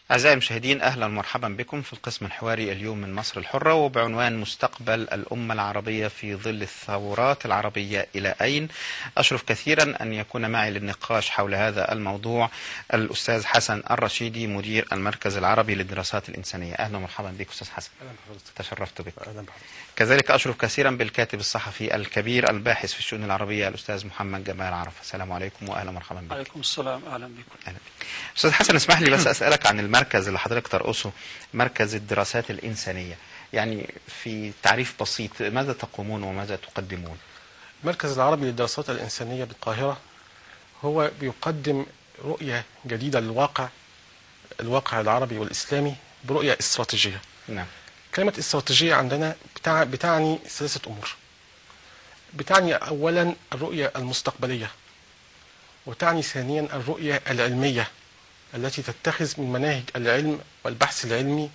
أعزائي المشاهدين أهلا ومرحبا بكم في القسم الحواري اليوم من مصر الحرة وبعنوان مستقبل الأمة العربية في ظل الثورات العربية إلى أين أشرف كثيرا أن يكون معي للنقاش حول هذا الموضوع الأستاذ حسن الرشيدي مدير المركز العربي للدراسات الإنسانية أهلا ومرحبا بك أستاذ حسن اهلا بحضرتك تشرفت بك اهلا بحضرتك كذلك أشرف كثيرا بالكاتب الصحفي الكبير الباحث في الشؤون العربية الأستاذ محمد جمال عرفة السلام عليكم وأهلا ومرحبا بك عليكم السلام اهلا بكم أهلا بك. أستاذ حسن اسمح لي بس أسألك عن المركز اللي حضرتك ترأسه مركز الدراسات الإنسانية يعني في تعريف بسيط ماذا تقومون وماذا تقدمون المركز العربي للدراسات الإنسانية بالقاهرة هو بيقدم رؤية جديدة للواقع الواقع العربي والإسلامي برؤية استراتيجية نعم كلمة استراتيجية عندنا بتاع بتعني ثلاثة أمور بتعني أولا الرؤية المستقبلية وتعني ثانيا الرؤية العلمية التي تتخذ من مناهج العلم والبحث العلمي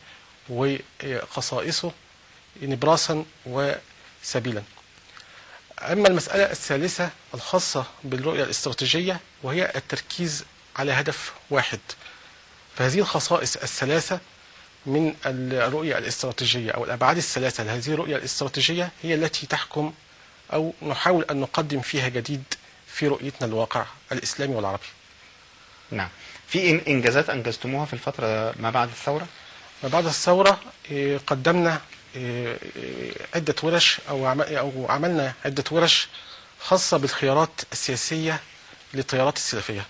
وخصائصه نبراسا وسبيلا أما المسألة الثالثة الخاصة بالرؤية الاستراتيجية وهي التركيز على هدف واحد فهذه الخصائص الثلاثة من الرؤية الاستراتيجية أو الأبعاد الثلاثة لهذه الرؤية الاستراتيجية هي التي تحكم أو نحاول أن نقدم فيها جديد في رؤيتنا للواقع الإسلامي والعربي نعم في إن- إنجازات أنجزتموها في الفترة ما بعد الثورة ما بعد الثورة إيه، قدمنا إيه، إيه، عدة ورش أو عم- أو عملنا عدة ورش خاصة بالخيارات السياسية للتيارات السلفية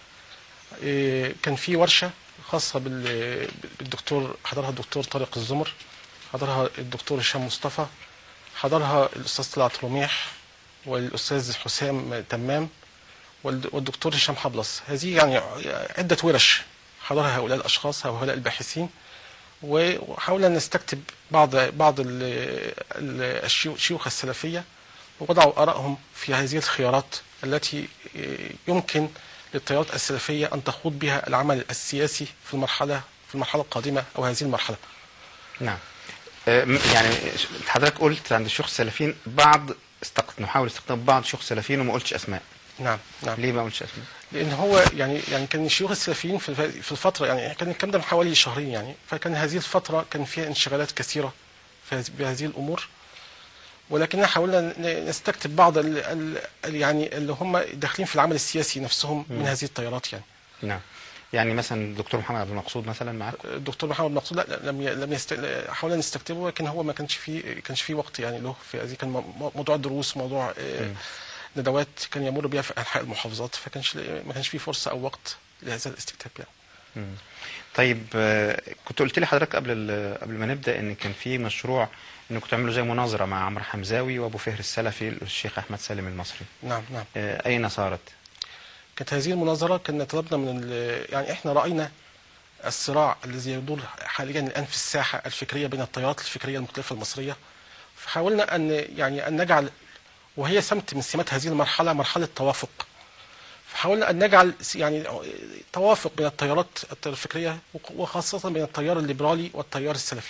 إيه، كان في ورشة خاصة بال- بالدكتور حضرها الدكتور طارق الزمر حضرها الدكتور هشام مصطفى حضرها الأستاذ طلعت رميح والأستاذ حسام تمام والد- والدكتور هشام حبلس هذه يعني عدة ورش حضرها هؤلاء الأشخاص هؤلاء الباحثين وحاولنا نستكتب بعض بعض ال- ال- الشيو- الشيوخ السلفية ووضعوا آرائهم في هذه الخيارات التي يمكن للتيارات السلفية أن تخوض بها العمل السياسي في المرحلة في المرحلة القادمة أو هذه المرحلة نعم آه، م- يعني حضرتك قلت عند الشيوخ السلفيين بعض استق... نحاول استخدام بعض الشيوخ السلفيين وما قلتش أسماء نعم نعم ليه ما قلتش أسماء لان هو يعني يعني كان الشيوخ السلفيين في الف- في الفتره يعني كان الكلام ده من حوالي شهرين يعني فكان هذه الفتره كان فيها انشغالات كثيره في هذه- بهذه الامور ولكننا حاولنا ن- نستكتب بعض ال ال ال- يعني اللي هم داخلين في العمل السياسي نفسهم من هذه التيارات يعني نعم يعني مثلا الدكتور محمد عبد المقصود مثلا معاكم الدكتور محمد مقصود لا لا، لم ي- لم يست... حاولنا نستكتبه لكن هو ما كانش فيه كانش فيه وقت يعني له في هذه كان مو- موضوع دروس موضوع آه، ندوات كان يمر بها في انحاء المحافظات فكانش ما كانش فيه فرصه او وقت لهذا الاستكتاب يعني مم. طيب آه، كنت قلت لي حضرتك قبل ال- قبل ما نبدا ان كان في مشروع انكم تعملوا زي مناظره مع عمرو حمزاوي وابو فهر السلفي الشيخ احمد سالم المصري نعم نعم آه، اين صارت؟ كانت هذه المناظرة كنا طلبنا من ال- يعني احنا رأينا الصراع الذي يدور حاليا الآن في الساحة الفكرية بين التيارات الفكرية المختلفة المصرية فحاولنا أن يعني أن نجعل وهي سمت من سمات هذه المرحلة مرحلة توافق فحاولنا أن نجعل س- يعني توافق بين التيارات الفكرية وخاصة بين التيار الليبرالي والتيار السلفي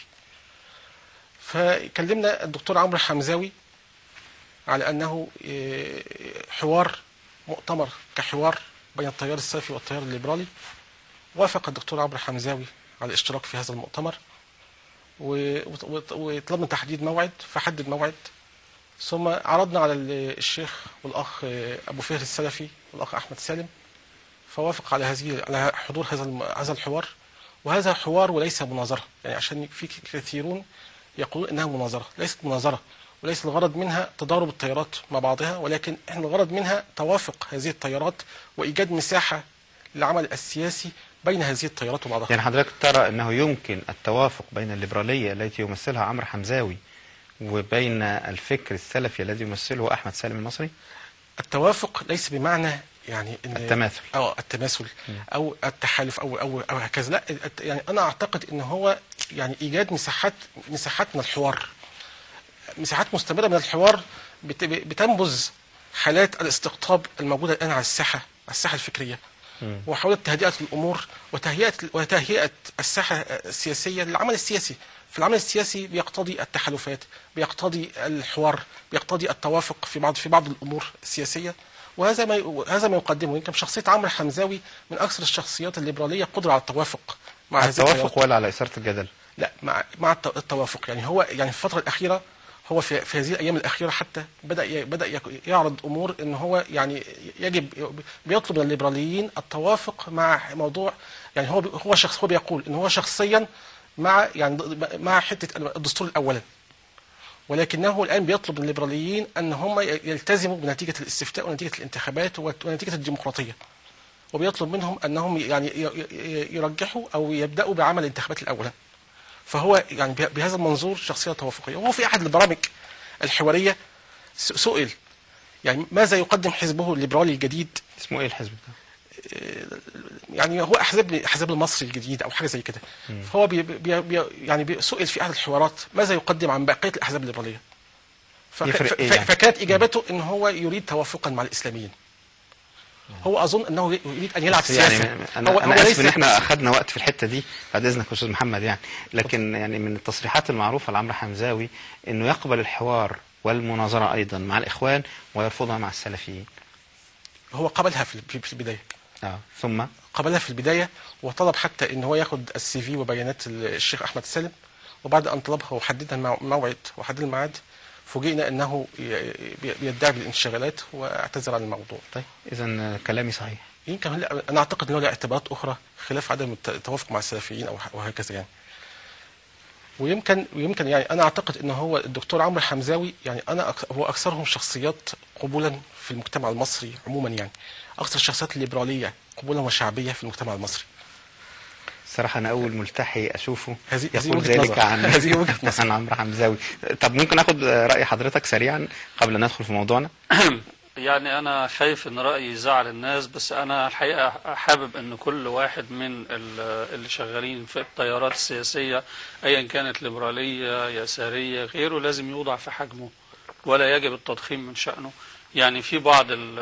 فكلمنا الدكتور عمرو حمزاوي على أنه إيه، حوار مؤتمر كحوار بين التيار السلفي والتيار الليبرالي وافق الدكتور عمرو حمزاوي على الاشتراك في هذا المؤتمر و- وط- وطلبنا تحديد موعد فحدد موعد ثم عرضنا على ال- الشيخ والاخ ابو فهر السلفي والاخ احمد سالم فوافق على هذه على حضور هذا الم- هذا الحوار وهذا حوار وليس مناظره يعني عشان في كثيرون يقولون انها مناظره ليست مناظره وليس الغرض منها تضارب التيارات مع بعضها ولكن احنا الغرض منها توافق هذه التيارات وايجاد مساحه للعمل السياسي بين هذه التيارات وبعضها يعني حضرتك ترى انه يمكن التوافق بين الليبراليه التي يمثلها عمرو حمزاوي وبين الفكر السلفي الذي يمثله احمد سالم المصري؟ التوافق ليس بمعنى يعني إن التماثل. اه التماثل او التحالف او او او هكذا لا الت- يعني انا اعتقد ان هو يعني ايجاد مساحات مساحات من الحوار مساحات مستمره من الحوار بت- بتنبذ حالات الاستقطاب الموجوده الان على الساحه على الساحه الفكريه وحاولت تهدئه الامور وتهيئه وتهيئه الساحه السياسيه للعمل السياسي في العمل السياسي بيقتضي التحالفات بيقتضي الحوار بيقتضي التوافق في بعض في بعض الامور السياسيه وهذا ما هذا ما يقدمه يمكن شخصيه عمرو حمزاوي من اكثر الشخصيات الليبراليه قدره على التوافق مع هذه التيارات. التوافق ولا على إثارة الجدل لا مع مع الت- التوافق يعني هو يعني في الفتره الاخيره هو في في هذه الايام الاخيره حتى بدا ي- بدا يك- يعرض امور ان هو يعني يجب بيطلب من الليبراليين التوافق مع موضوع يعني هو بي- هو شخص هو بيقول ان هو شخصيا مع يعني ضد- مع حته الدستور الاولا ولكنه الان بيطلب من الليبراليين ان هم ي- يلتزموا بنتيجه الاستفتاء ونتيجه الانتخابات وت- ونتيجه الديمقراطيه وبيطلب منهم انهم يعني ي- ي- يرجحوا او يبداوا بعمل الانتخابات الاولا فهو يعني به- بهذا المنظور شخصيه توافقيه وهو في احد البرامج الحواريه س- سئل يعني ماذا يقدم حزبه الليبرالي الجديد اسمه إيه الحزب ده؟ يعني هو احزاب احزاب المصري الجديد او حاجه زي كده فهو بي بي بي يعني بي سئل في احد الحوارات ماذا يقدم عن بقيه الاحزاب الليبراليه فك- يفرق ف- إيه ف- يعني؟ فكانت اجابته ان هو يريد توافقا مع الاسلاميين هو اظن انه يريد ان يلعب بس يعني سياسه انا, هو أنا هو اسف ليس ان احنا اخذنا وقت في الحته دي بعد اذنك يا استاذ محمد يعني لكن يعني من التصريحات المعروفه لعمرو حمزاوي انه يقبل الحوار والمناظره ايضا مع الاخوان ويرفضها مع السلفيين هو قبلها في في- في البدايه اه ثم قبلها في البدايه وطلب حتى ان هو ياخد السي في وبيانات ال- الشيخ احمد سالم وبعد ان طلبها وحددها المو- الموعد وحدد الميعاد فوجئنا انه ي- بي- بيدعي بالانشغالات واعتذر عن الموضوع طيب اذا كلامي صحيح يمكن لا انا اعتقد انه له اعتبارات اخرى خلاف عدم الت- التوافق مع السلفيين او ح- وهكذا يعني ويمكن ويمكن يعني انا اعتقد ان هو الدكتور عمرو حمزاوي يعني انا أك- هو اكثرهم شخصيات قبولا في المجتمع المصري عموما يعني اكثر الشخصيات الليبراليه قبولا وشعبيه في المجتمع المصري الصراحه انا اول ملتحي اشوفه هذه- هذه يقول وجهة ذلك نظر. عن هذه وجهة نظر. عن عمرو حمزاوي طب ممكن اخد راي حضرتك سريعا قبل ان ندخل في موضوعنا يعني أنا خايف إن رأيي يزعل الناس بس أنا الحقيقة حابب إن كل واحد من ال- اللي شغالين في التيارات السياسية أيا كانت ليبرالية يسارية غيره لازم يوضع في حجمه ولا يجب التضخيم من شأنه يعني في بعض ال-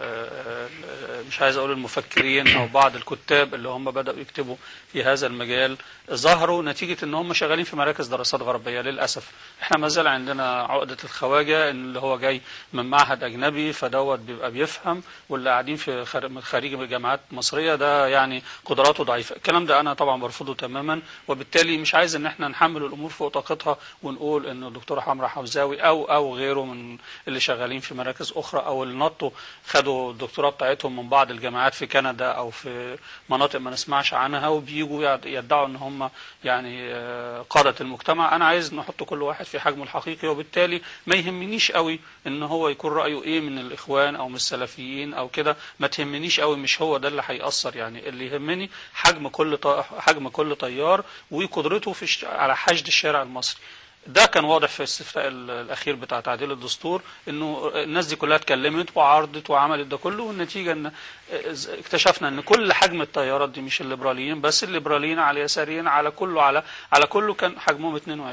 ال- مش عايز أقول المفكرين أو بعض الكتاب اللي هم بدأوا يكتبوا في هذا المجال ظهروا نتيجة إن هم شغالين في مراكز دراسات غربية للأسف احنا ما زال عندنا عقدة الخواجة إن اللي هو جاي من معهد أجنبي فدوت بيبقى بيفهم واللي قاعدين في خار- من خارج جامعات مصرية ده يعني قدراته ضعيفة الكلام ده أنا طبعا برفضه تماما وبالتالي مش عايز إن احنا نحمل الأمور فوق طاقتها ونقول إن الدكتور حمرا حمزاوي أو أو غيره من اللي شغالين في مراكز أخرى أو اللي نطوا خدوا الدكتوراه بتاعتهم من بعض الجامعات في كندا أو في مناطق ما نسمعش عنها وبيجوا يد- يدعوا إن هم يعني آه، قادة المجتمع أنا عايز نحط كل واحد في حجمه الحقيقي وبالتالي ما يهمنيش قوي إن هو يكون رأيه إيه من الإخوان أو من السلفيين أو كده ما تهمنيش قوي مش هو ده اللي هيأثر يعني اللي يهمني حجم كل ط- حجم كل طيار وقدرته في الش- على حشد الشارع المصري ده كان واضح في الاستفتاء ال- الاخير بتاع تعديل الدستور انه الناس دي كلها اتكلمت وعرضت وعملت ده كله والنتيجه ان اكتشفنا ان كل حجم التيارات دي مش الليبراليين بس الليبراليين على اليساريين على كله على على كله كان حجمهم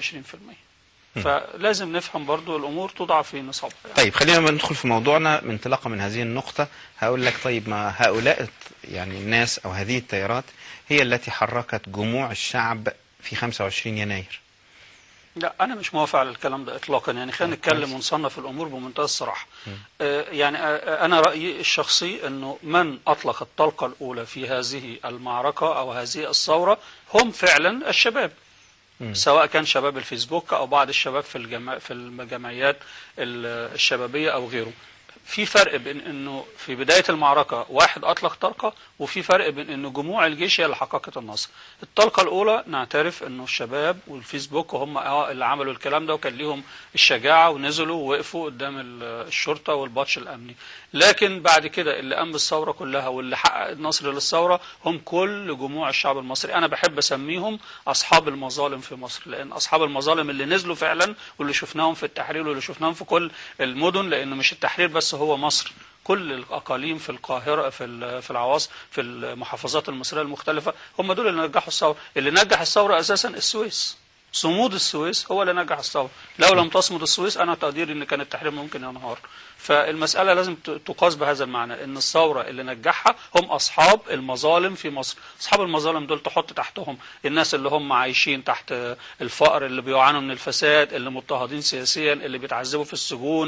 22% فلازم نفهم برضو الامور توضع في نصابها يعني. طيب خلينا بقى ندخل في موضوعنا من انطلاقا من هذه النقطة هقول لك طيب ما هؤلاء يعني الناس أو هذه التيارات هي التي حركت جموع الشعب في 25 يناير لا انا مش موافق على الكلام ده اطلاقا يعني خلينا نتكلم ونصنف الامور بمنتهى الصراحه آه يعني آه انا رايي الشخصي انه من اطلق الطلقه الاولى في هذه المعركه او هذه الثوره هم فعلا الشباب سواء كان شباب الفيسبوك او بعض الشباب في الجمع في الجمعيات ال- الشبابيه او غيره في فرق بين انه في بدايه المعركه واحد اطلق طلقه وفي فرق بين انه جموع الجيش هي اللي حققت النصر. الطلقه الاولى نعترف انه الشباب والفيسبوك هم اه اللي عملوا الكلام ده وكان ليهم الشجاعه ونزلوا ووقفوا قدام ال- الشرطه والبطش الامني. لكن بعد كده اللي قام بالثوره كلها واللي حقق النصر للثوره هم كل جموع الشعب المصري، انا بحب اسميهم اصحاب المظالم في مصر لان اصحاب المظالم اللي نزلوا فعلا واللي شفناهم في التحرير واللي شفناهم في كل المدن لان مش التحرير بس هو مصر كل الاقاليم في القاهره في ال- في العواصم في المحافظات المصريه المختلفه هم دول اللي نجحوا الثوره اللي نجح الثوره اساسا السويس صمود السويس هو اللي نجح الثوره لو لم تصمد السويس انا تقديري ان كان التحرير ممكن ينهار فالمساله لازم ت- تقاس بهذا المعنى ان الثوره اللي نجحها هم اصحاب المظالم في مصر اصحاب المظالم دول تحط تحتهم الناس اللي هم عايشين تحت الفقر اللي بيعانوا من الفساد اللي مضطهدين سياسيا اللي بيتعذبوا في السجون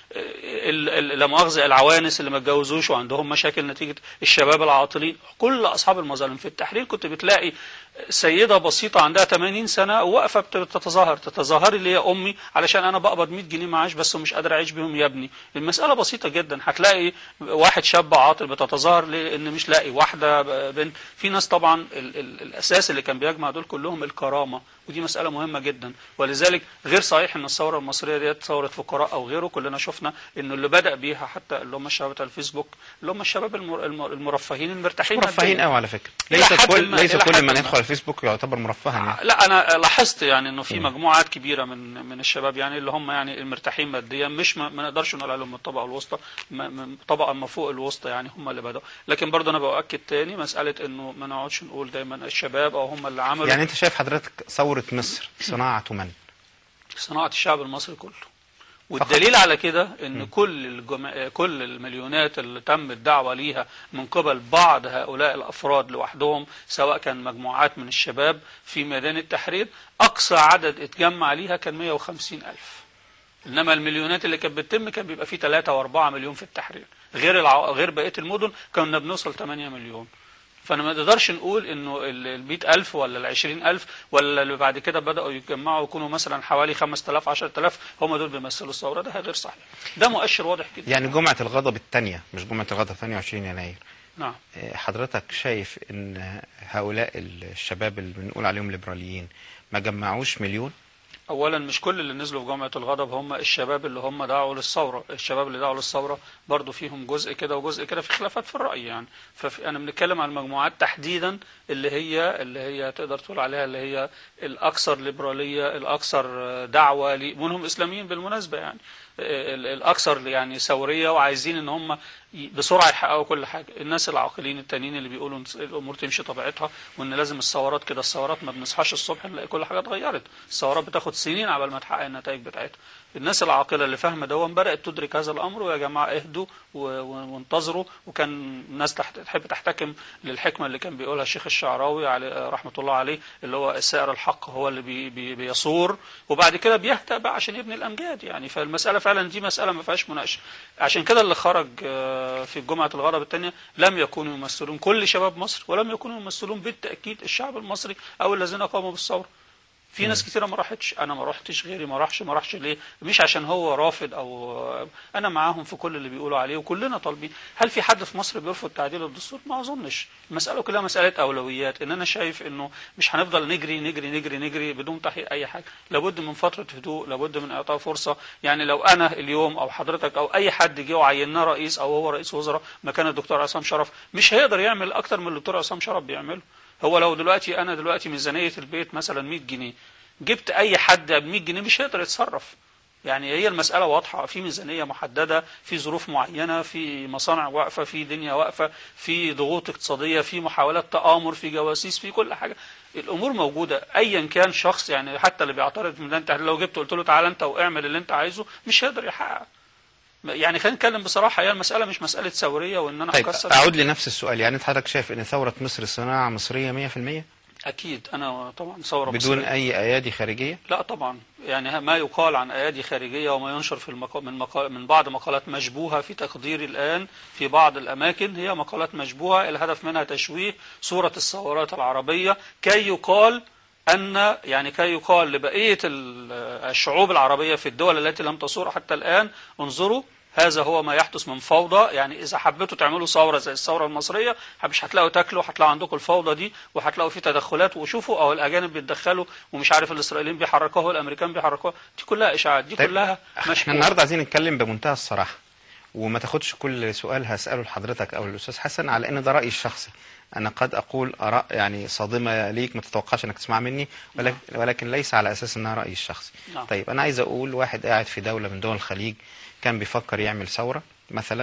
ال- ال- لا مؤاخذة العوانس اللي ما اتجوزوش وعندهم مشاكل نتيجة الشباب العاطلين كل أصحاب المظالم في التحرير كنت بتلاقي سيدة بسيطة عندها 80 سنة واقفة بت- بتتظاهر تتظاهري لي يا أمي علشان أنا بقبض 100 جنيه معاش بس ومش قادر أعيش بيهم يا ابني المسألة بسيطة جدا هتلاقي واحد شاب عاطل بتتظاهر لأن مش لاقي واحدة ب- بنت في ناس طبعا ال ال الأساس اللي كان بيجمع دول كلهم الكرامة ودي مسألة مهمة جدا ولذلك غير صحيح ان الثورة المصرية ديت ثورة فقراء او غيره كلنا شفنا انه اللي بدأ بيها حتى اللي هم الشباب بتاع الفيسبوك اللي هم الشباب المر- المر- المرفهين المرتاحين مرفهين مادياً. قوي على فكره إلى ليس حد كل ما- ليس إلى كل حد من ما. يدخل على الفيسبوك يعتبر مرفها يعني لا انا لاحظت يعني انه في مجموعات كبيره من من الشباب يعني اللي هم يعني المرتاحين ماديا مش ما, ما نقدرش نقول عليهم من الطبقه الوسطى ما- من طبقه ما فوق الوسطى يعني هم اللي بداوا لكن برضه انا باكد تاني مساله انه ما نقعدش نقول دايما الشباب او هم اللي عملوا يعني انت شايف حضرتك ثوره مصر صناعه من صناعة الشعب المصري كله والدليل على كده ان كل الجمع... كل المليونات اللي تم الدعوه ليها من قبل بعض هؤلاء الافراد لوحدهم سواء كان مجموعات من الشباب في ميدان التحرير اقصى عدد اتجمع ليها كان 150 الف انما المليونات اللي كانت بتتم كان بيبقى فيه 3 و4 مليون في التحرير غير الع... غير بقيه المدن كنا بنوصل 8 مليون فانا ما نقدرش نقول انه ال 100000 ولا ال 20000 ولا اللي بعد كده بداوا يتجمعوا يكونوا مثلا حوالي 5000 10000 هم دول بيمثلوا الثوره ده غير صحيح ده مؤشر واضح جدا يعني جمعه الغضب الثانيه مش جمعه الغضب 28 يناير نعم آه، حضرتك شايف ان هؤلاء الشباب اللي بنقول عليهم ليبراليين ما جمعوش مليون اولا مش كل اللي نزلوا في جامعه الغضب هم الشباب اللي هم دعوا للثوره الشباب اللي دعوا للثوره برضو فيهم جزء كده وجزء كده في خلافات في الراي يعني فانا بنتكلم عن المجموعات تحديدا اللي هي اللي هي تقدر تقول عليها اللي هي الاكثر ليبراليه الاكثر دعوه لي- منهم اسلاميين بالمناسبه يعني ال- الاكثر يعني ثوريه وعايزين ان هم ي- بسرعه يحققوا كل حاجه الناس العاقلين التانيين اللي بيقولوا إن الامور تمشي طبيعتها وان لازم الثورات كده الثورات ما بنصحاش الصبح نلاقي كل حاجه اتغيرت الثورات بتاخد سنين على ما تحقق النتائج بتاعتها الناس العاقله اللي فاهمه ده بدات تدرك هذا الامر ويا جماعه اهدوا و- و- وانتظروا وكان الناس تحت تحب تحتكم للحكمه اللي كان بيقولها الشيخ الشعراوي عليه رحمه الله عليه اللي هو السائر الحق هو اللي بي بي بيصور وبعد كده بيهتأ بقى عشان يبني الامجاد يعني فالمساله فعلا دي مساله ما فيهاش مناقشه عشان كده اللي خرج آه، في جمعه الغضب الثانيه لم يكونوا يمثلون كل شباب مصر ولم يكونوا يمثلون بالتاكيد الشعب المصري او الذين قاموا بالثوره في ناس كتيرة ما راحتش انا ما رحتش غيري ما راحش ما راحش ليه مش عشان هو رافض او انا معاهم في كل اللي بيقولوا عليه وكلنا طالبين هل في حد في مصر بيرفض تعديل الدستور ما اظنش المساله كلها مساله اولويات ان انا شايف انه مش هنفضل نجري نجري نجري نجري بدون تحقيق اي حاجه لابد من فتره هدوء لابد من اعطاء فرصه يعني لو انا اليوم او حضرتك او اي حد جه وعيناه رئيس او هو رئيس وزراء مكان الدكتور عصام شرف مش هيقدر يعمل اكتر من اللي الدكتور عصام شرف بيعمله هو لو دلوقتي انا دلوقتي ميزانيه البيت مثلا 100 جنيه جبت اي حد ب 100 جنيه مش هيقدر يتصرف يعني هي المسألة واضحة في ميزانية محددة في ظروف معينة في مصانع واقفة في دنيا واقفة في ضغوط اقتصادية في محاولات تآمر في جواسيس في كل حاجة الأمور موجودة أيا كان شخص يعني حتى اللي بيعترض من ده أنت لو جبت قلت له تعالى أنت واعمل اللي أنت عايزه مش هيقدر يحقق يعني خلينا نتكلم بصراحة هي المسألة مش مسألة ثورية وإن أنا طيب هكسر اعود لنفس السؤال يعني انت حضرتك شايف ان ثوره مصر صناعه مصريه 100% أكيد أنا طبعا ثورة بدون مصرية. اي ايادي خارجيه لا طبعا يعني ما يقال عن ايادي خارجيه وما ينشر في المقا... من مقا... من بعض مقالات مشبوهه في تقديري الان في بعض الاماكن هي مقالات مشبوهه الهدف منها تشويه صوره الثورات العربيه كي يقال ان يعني كي يقال لبقيه ال- الشعوب العربيه في الدول التي لم تصور حتى الان انظروا هذا هو ما يحدث من فوضى يعني اذا حبيتوا تعملوا ثوره زي الثوره المصريه مش هتلاقوا تاكلوا هتلاقوا عندكم الفوضى دي وهتلاقوا في تدخلات وشوفوا او الاجانب بيتدخلوا ومش عارف الاسرائيليين بيحركوها والامريكان بيحركوها دي كلها اشاعات دي طيب، كلها احنا مشبوهة. النهارده عايزين نتكلم بمنتهى الصراحه وما تاخدش كل سؤال هساله لحضرتك او للاستاذ حسن على ان ده رايي الشخصي انا قد اقول اراء يعني صادمه ليك ما تتوقعش انك تسمع مني ولكن, ولكن ليس على اساس انها رايي الشخصي نعم. طيب انا عايز اقول واحد قاعد في دوله من دول الخليج كان بيفكر يعمل ثوره مثلا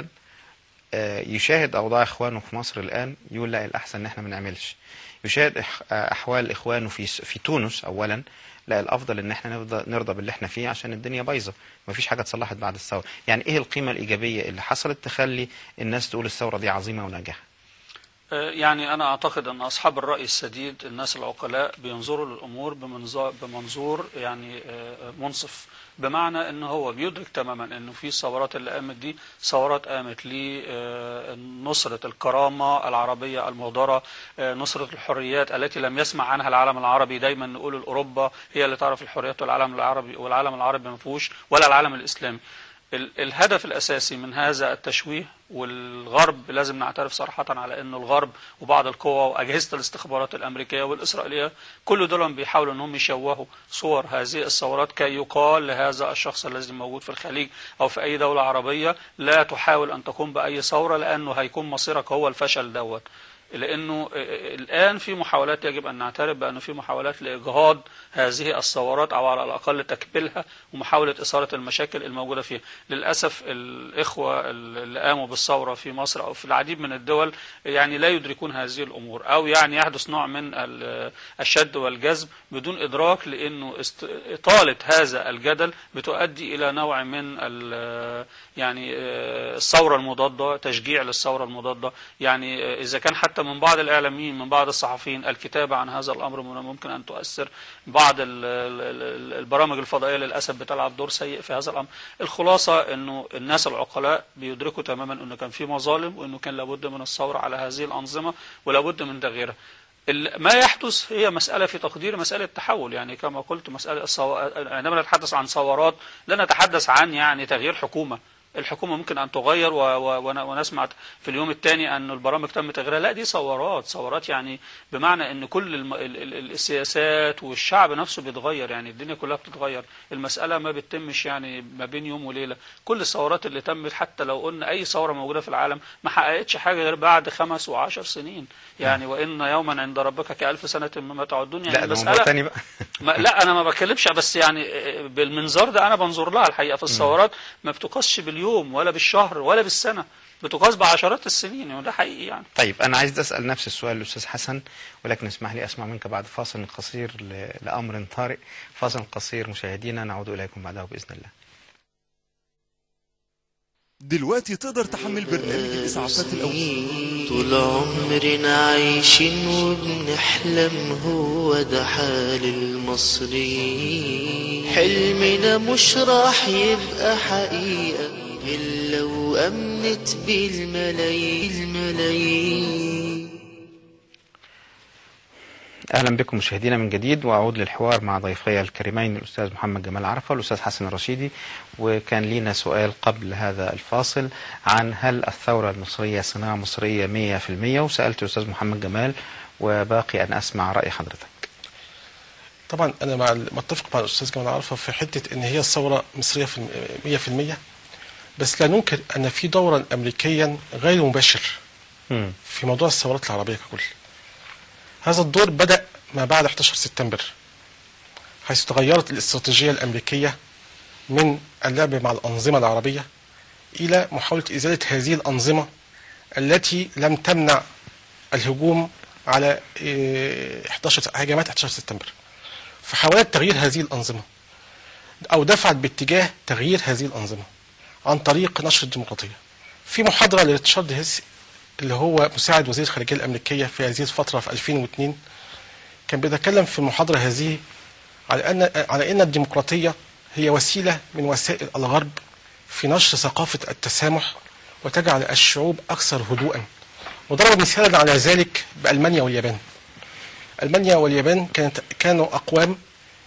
آه، يشاهد اوضاع اخوانه في مصر الان يقول لا الاحسن ان احنا ما نعملش يشاهد إح- آه، احوال اخوانه في س- في تونس اولا لا الافضل ان احنا نرضى نرضى باللي احنا فيه عشان الدنيا بايظه مفيش حاجه اتصلحت بعد الثوره يعني ايه القيمه الايجابيه اللي حصلت تخلي الناس تقول الثوره دي عظيمه وناجحه آه، يعني أنا أعتقد أن أصحاب الرأي السديد الناس العقلاء بينظروا للأمور بمنظور, بمنظور يعني آه، منصف بمعنى أنه هو بيدرك تماما أنه في الثورات اللي قامت دي ثورات قامت لنصرة الكرامة العربية المهدرة آه، نصرة الحريات التي لم يسمع عنها العالم العربي دايما نقول أوروبا هي اللي تعرف الحريات والعالم العربي والعالم العربي ما فيهوش ولا العالم الإسلامي ال- الهدف الأساسي من هذا التشويه والغرب لازم نعترف صراحة على أنه الغرب وبعض القوى وأجهزة الاستخبارات الأمريكية والإسرائيلية كل دول بيحاولوا أنهم يشوهوا صور هذه الثورات كي يقال لهذا الشخص الذي موجود في الخليج أو في أي دولة عربية لا تحاول أن تقوم بأي ثورة لأنه هيكون مصيرك هو الفشل دوت لانه الان في محاولات يجب ان نعترف بانه في محاولات لاجهاض هذه الثورات او على الاقل تكبيلها ومحاوله اثاره المشاكل الموجوده فيها. للاسف الاخوه اللي قاموا بالثوره في مصر او في العديد من الدول يعني لا يدركون هذه الامور او يعني يحدث نوع من ال- الشد والجذب بدون ادراك لانه است- اطاله هذا الجدل بتؤدي الى نوع من ال- يعني آه، الثوره المضاده تشجيع للثوره المضاده يعني آه، اذا كان حتى من بعض الاعلاميين من بعض الصحفيين الكتابه عن هذا الامر من ممكن ان تؤثر بعض ال- ال- ال- البرامج الفضائيه للاسف بتلعب دور سيء في هذا الامر الخلاصه انه الناس العقلاء بيدركوا تماما انه كان في مظالم وانه كان لابد من الثوره على هذه الانظمه ولابد من تغييرها ال- ما يحدث هي مسألة في تقدير مسألة تحول يعني كما قلت مسألة الصو... عندما نتحدث عن ثورات لا نتحدث عن يعني تغيير حكومة الحكومة ممكن أن تغير و... و... ون- ونسمع في اليوم الثاني أن البرامج تم تغييرها لا دي ثورات ثورات يعني بمعنى أن كل الم... ال... ال... السياسات والشعب نفسه بيتغير يعني الدنيا كلها بتتغير المسألة ما بتتمش يعني ما بين يوم وليلة كل الثورات اللي تمت حتى لو قلنا أي ثورة موجودة في العالم ما حققتش حاجة غير بعد خمس وعشر سنين يعني وإن يوما عند ربك كألف سنة مما تعدون يعني لا ده موضوع المسألة تاني بقى ما لا انا ما بتكلمش بس يعني بالمنظار ده انا بنظر لها الحقيقه في الثورات ما بتقاسش باليوم ولا بالشهر ولا بالسنه بتقاس بعشرات السنين وده حقيقي يعني طيب أنا عايز أسأل نفس السؤال للأستاذ حسن ولكن اسمح لي أسمع منك بعد فاصل قصير ل- لأمر طارئ فاصل قصير مشاهدينا نعود إليكم بعده بإذن الله دلوقتي تقدر تحمل برنامج الإسعافات الأولية طول عمرنا عايشين وبنحلم هو ده حال المصريين حلمنا مش راح يبقى حقيقة إلا وأمنت بالملايين الملايين أهلا بكم مشاهدينا من جديد وأعود للحوار مع ضيفي الكريمين الأستاذ محمد جمال عرفة والأستاذ حسن الرشيدي وكان لينا سؤال قبل هذا الفاصل عن هل الثورة المصرية صناعة مصرية مية في المية وسألت الأستاذ محمد جمال وباقي أن أسمع رأي حضرتك طبعا انا مع متفق مع الاستاذ جمال عرفه في حته ان هي الثوره مصريه في الم- 100% بس لا ننكر ان في دورا امريكيا غير مباشر مم. في موضوع الثورات العربيه ككل. هذا الدور بدا ما بعد 11 سبتمبر حيث تغيرت الاستراتيجيه الامريكيه من اللعب مع الانظمه العربيه الى محاوله ازاله هذه الانظمه التي لم تمنع الهجوم على إيه، 11 هجمات 11 سبتمبر. فحاولت تغيير هذه الأنظمة أو دفعت باتجاه تغيير هذه الأنظمة عن طريق نشر الديمقراطية في محاضرة لريتشارد هيس اللي هو مساعد وزير الخارجية الأمريكية في هذه الفترة في 2002 كان بيتكلم في المحاضرة هذه على أن على أن الديمقراطية هي وسيلة من وسائل الغرب في نشر ثقافة التسامح وتجعل الشعوب أكثر هدوءا وضرب مثالا على ذلك بألمانيا واليابان ألمانيا واليابان كانت كانوا أقوام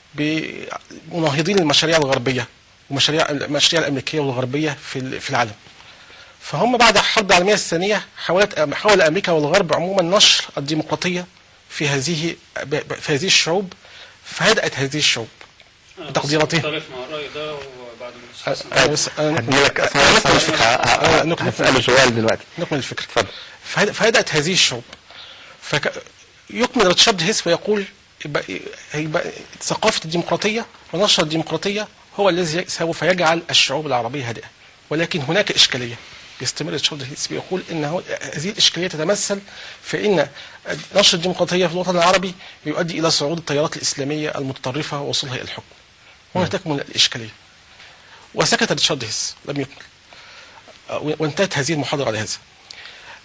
بمناهضين المشاريع الغربية ومشاريع المشاريع الأمريكية والغربية في ال- في العالم. فهم بعد الحرب العالمية الثانية حاولت حاول أمريكا والغرب عموما نشر الديمقراطية في هذه ب- ب- في هذه الشعوب فهدأت هذه الشعوب. بتقديراتها. مختلف مع الراي ده وبعد ما نستحسن. أنا بس- أنا نكمل- هديلك أسمع أنا بس نكمل الفكرة. أنا نكمل هسأله سؤال دلوقتي نكمل الفكرة. اتفضل فهد- فهدأت هذه الشعوب فك... يكمل ريتشارد هيس ويقول يبقى يبقى ثقافة الديمقراطية ونشر الديمقراطية هو الذي سوف يجعل الشعوب العربية هادئة ولكن هناك إشكالية يستمر ريتشارد هيس بيقول ان هو هذه الاشكاليه تتمثل في ان نشر الديمقراطيه في الوطن العربي يؤدي الى صعود التيارات الاسلاميه المتطرفه ووصولها الى الحكم. هنا تكمن الاشكاليه. وسكت ريتشارد هيس لم يكمل. وانتهت هذه المحاضره على هذا.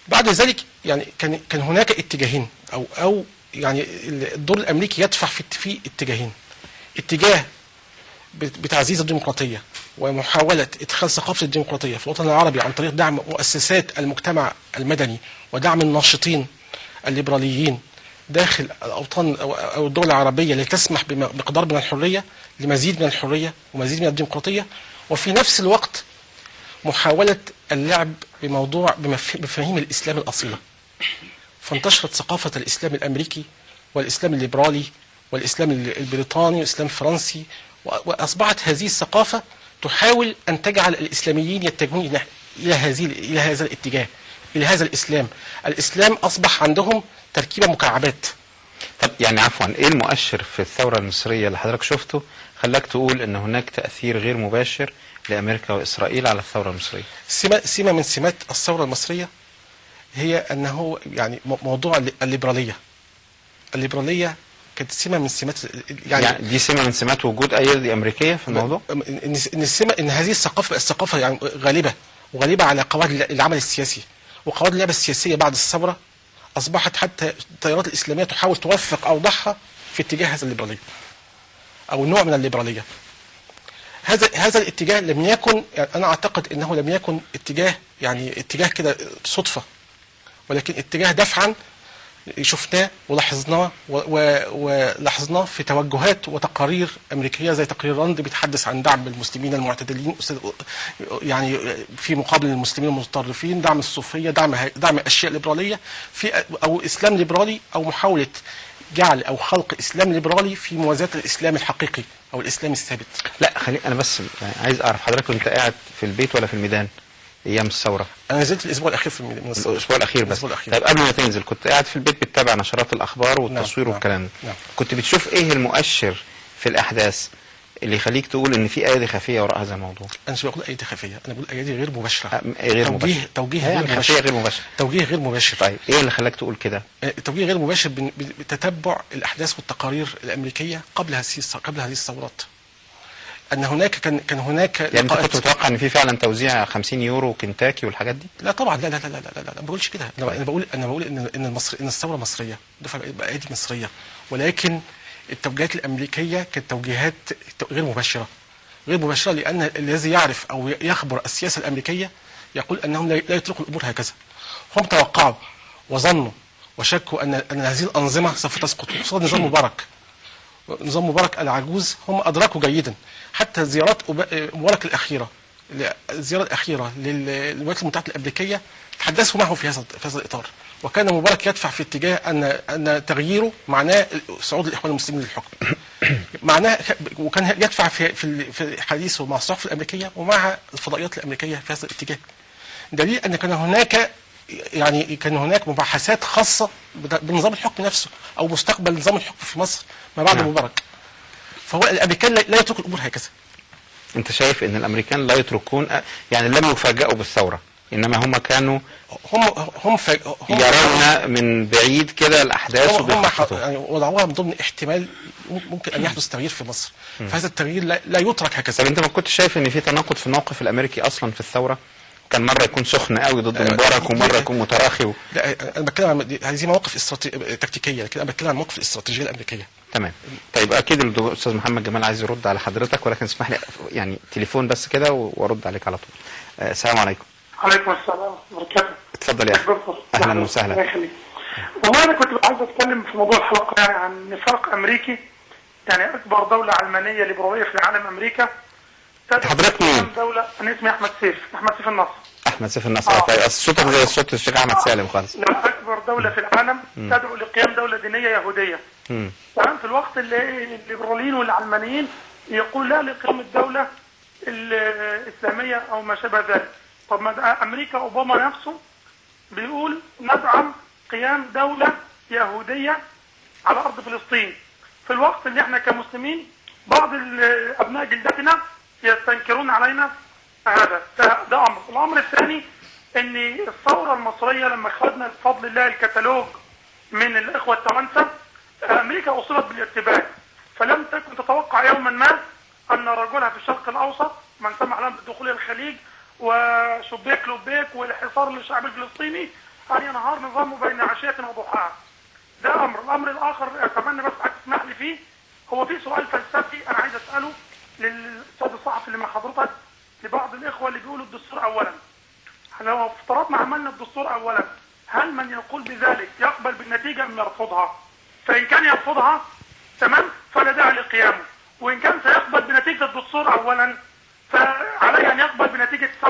بعد ذلك يعني كان كان هناك اتجاهين او او يعني الدور الامريكي يدفع في في اتجاهين اتجاه بت- بتعزيز الديمقراطيه ومحاوله ادخال ثقافه الديمقراطيه في الوطن العربي عن طريق دعم مؤسسات المجتمع المدني ودعم الناشطين الليبراليين داخل الاوطان او أو الدول العربيه اللي تسمح بم- بمقدار من الحريه لمزيد من الحريه ومزيد من الديمقراطيه وفي نفس الوقت محاولة اللعب بموضوع بمف- بمفاهيم الإسلام الأصيلة فانتشرت ثقافة الإسلام الأمريكي والإسلام الليبرالي والإسلام ال- البريطاني والإسلام الفرنسي و- وأصبحت هذه الثقافة تحاول أن تجعل الإسلاميين يتجهون إلى إلى هذه إلى هذا الاتجاه إلى هذا الإسلام الإسلام أصبح عندهم تركيبة مكعبات طب يعني عفوا ايه المؤشر في الثورة المصرية اللي حضرتك شفته خلاك تقول ان هناك تأثير غير مباشر لأمريكا وإسرائيل على الثورة المصرية سمة سمة من سمات الثورة المصرية هي أنه يعني م- موضوع الل- الليبرالية الليبرالية كانت سمة من سمات يعني, يعني, دي سمة من سمات وجود أيدي أمريكية في الموضوع ان ان السمة ان هذه الثقافة الثقافة يعني غالبة وغالبة على قواعد الع- العمل السياسي وقواعد اللعبة السياسية بعد الثورة أصبحت حتى التيارات الإسلامية تحاول توفق أوضاعها في اتجاه هذا الليبرالية أو نوع من الليبرالية هذا هذا الاتجاه لم يكن يعني أنا أعتقد أنه لم يكن اتجاه يعني اتجاه كده صدفة ولكن اتجاه دفعا شفناه ولاحظناه و- و- ولاحظناه في توجهات وتقارير امريكيه زي تقرير راند بيتحدث عن دعم المسلمين المعتدلين أستاذ- يعني في مقابل المسلمين المتطرفين دعم الصوفيه دعم ه- دعم اشياء ليبراليه في او اسلام ليبرالي او محاوله جعل او خلق اسلام ليبرالي في موازاه الاسلام الحقيقي او الاسلام الثابت لا خلي أنا بس يعني عايز أعرف حضرتك كنت قاعد في البيت ولا في الميدان أيام الثورة انا نزلت الاسبوع الاخير في من الثورة. الأسبوع الأخير بس الأسبوع الأخير. طيب قبل ما تنزل كنت قاعد في البيت بتتابع نشرات الأخبار والتصوير نعم، والكلام ده نعم. كنت بتشوف إيه المؤشر في الأحداث اللي يخليك تقول إن في أيدي خفية وراء هذا الموضوع انا مش بقول ايدي خفيه انا بقول ايدي غير مباشره أم- غير توجيه مباشر. توجيه يعني غير خفية مباشر غير مباشر توجيه غير مباشر طيب إيه اللي خلاك تقول كده آه، توجيه غير مباشر بن- بن- بتتبع الاحداث والتقارير الامريكيه قبل هذه الث- قبل هذه الثورات ان هناك كان كان هناك يعني انت لقاءات- كنت متوقع ان في فعلا توزيع 50 يورو كنتاكي والحاجات دي لا طبعا لا لا لا لا لا, لا, لا ما بقولش كده انا أنا بقول انا بقول ان ان المصر ان الثوره مصريه دفع بايدي مصريه ولكن التوجيهات الامريكيه كانت توجيهات غير مباشره غير مباشره لان الذي يعرف او يخبر السياسه الامريكيه يقول انهم لا لا يتركوا الامور هكذا هم توقعوا وظنوا وشكوا ان ان هذه الانظمه سوف تسقط خصوصا نظام مبارك نظام مبارك العجوز هم ادركوا جيدا حتى زيارات أوبا- مبارك الاخيره الزياره الاخيره لل- للولايات المتحده الامريكيه تحدثوا معه في هذا في هذا الاطار وكان مبارك يدفع في اتجاه ان ان تغييره معناه صعود الاخوان المسلمين للحكم معناه وكان يدفع في في في حديثه مع الصحف الامريكيه ومع الفضائيات الامريكيه في هذا الاتجاه دليل ان كان هناك يعني كان هناك مباحثات خاصه بد- بنظام الحكم نفسه او مستقبل نظام الحكم في مصر ما بعد نعم. مبارك فهو الامريكان لا لا يتركوا الامور هكذا انت شايف ان الامريكان لا يتركون يعني لم يفاجئوا بالثوره انما هم كانوا هم هم فاج... هم يرون من بعيد كده الاحداث هم, هم ح- وبيخططوا يعني وضعوها من ضمن احتمال ممكن ان يحدث تغيير في مصر فهذا التغيير لا, لا يترك طب هكذا انت ما كنتش شايف ان في تناقض في الموقف الامريكي اصلا في الثوره كان مره يكون سخن قوي ضد آه، مبارك ومره دي- يكون متراخي و... لا انا بتكلم عن دي- هذه مواقف استراتي... تكتيكيه لكن انا بتكلم عن مواقف الاستراتيجيه الامريكيه تمام طيب اكيد الدكتور استاذ محمد جمال عايز يرد على حضرتك ولكن اسمح لي يعني تليفون بس كده و- وارد عليك على طول آه، السلام عليكم عليكم السلام ورحمة الله وبركاته اتفضل يا اخي دكتور. اهلا الله وسهلا يخليك. والله انا كنت عايز اتكلم في موضوع الحلقه يعني عن نفاق امريكي يعني اكبر دوله علمانيه ليبراليه في العالم امريكا تدعو حضرتك مين؟ قيام دوله انا اسمي احمد سيف احمد سيف النصر احمد سيف النصر آه. طيب أصل صوتك زي صوت الشيخ احمد سالم خالص لو اكبر دوله في العالم تدعو لقيام دوله دينيه يهوديه مم. تمام في الوقت اللي الليبراليين والعلمانيين يقول لا لقيام الدولة الإسلامية أو ما شابه ذلك طب ما ده أمريكا أوباما نفسه بيقول ندعم قيام دولة يهودية على أرض فلسطين في الوقت اللي احنا كمسلمين بعض ال- أبناء جلدتنا يستنكرون علينا هذا ده, ده أمر الأمر الثاني أن الثورة المصرية لما خدنا بفضل الله الكتالوج من الإخوة التوانسة أمريكا أصيبت بالارتباك فلم تكن تتوقع يوما ما أن رجلها في الشرق الأوسط من سمح لهم بالدخول إلى الخليج وشبيك لبيك والحصار للشعب الفلسطيني أن ينهار نظامه بين عشية وضحاها ده أمر الأمر الآخر أتمنى بس حضرتك تسمح لي فيه هو في سؤال فلسفي أنا عايز أسأله للأستاذ الصحفي اللي مع حضرتك لبعض الإخوة اللي بيقولوا الدستور أولا لو افترضنا عملنا الدستور أولا هل من يقول بذلك يقبل بالنتيجة أم يرفضها فإن كان يرفضها تمام فلا داعي لقيامه وإن كان سيقبل بنتيجة الدستور أولا فعليه أن يقبل بنتيجة 77%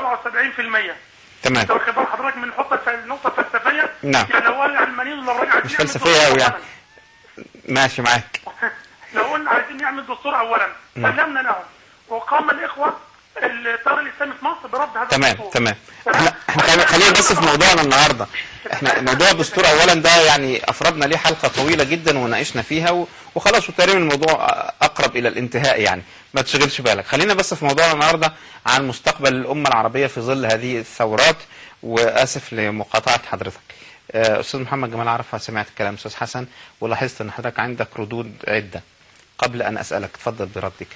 تمام انت واخد بال حضرتك من النقطة الف- النقطة الفلسفية نعم. يعني لو قال العلمانيين ولا الراجل عايزين مش يعمل فلسفية دستور أوي يعني. أولاً. ماشي معاك لو قلنا عايزين نعمل دستور اولا نعم. سلمنا لهم وقام الاخوه التيار الاسلامي في مصر برد هذا تمام الدستور تمام احنا احنا خلي- خلينا بس في موضوعنا النهارده احنا موضوع الدستور اولا ده يعني افردنا ليه حلقه طويله جدا وناقشنا فيها و- وخلاص وتقريبا الموضوع اقرب الى الانتهاء يعني ما تشغلش بالك خلينا بس في موضوعنا النهارده عن مستقبل الامه العربيه في ظل هذه الثورات واسف لمقاطعه حضرتك آه، استاذ محمد جمال عرفه سمعت كلام استاذ حسن ولاحظت ان حضرتك عندك ردود عده قبل ان اسالك تفضل بردك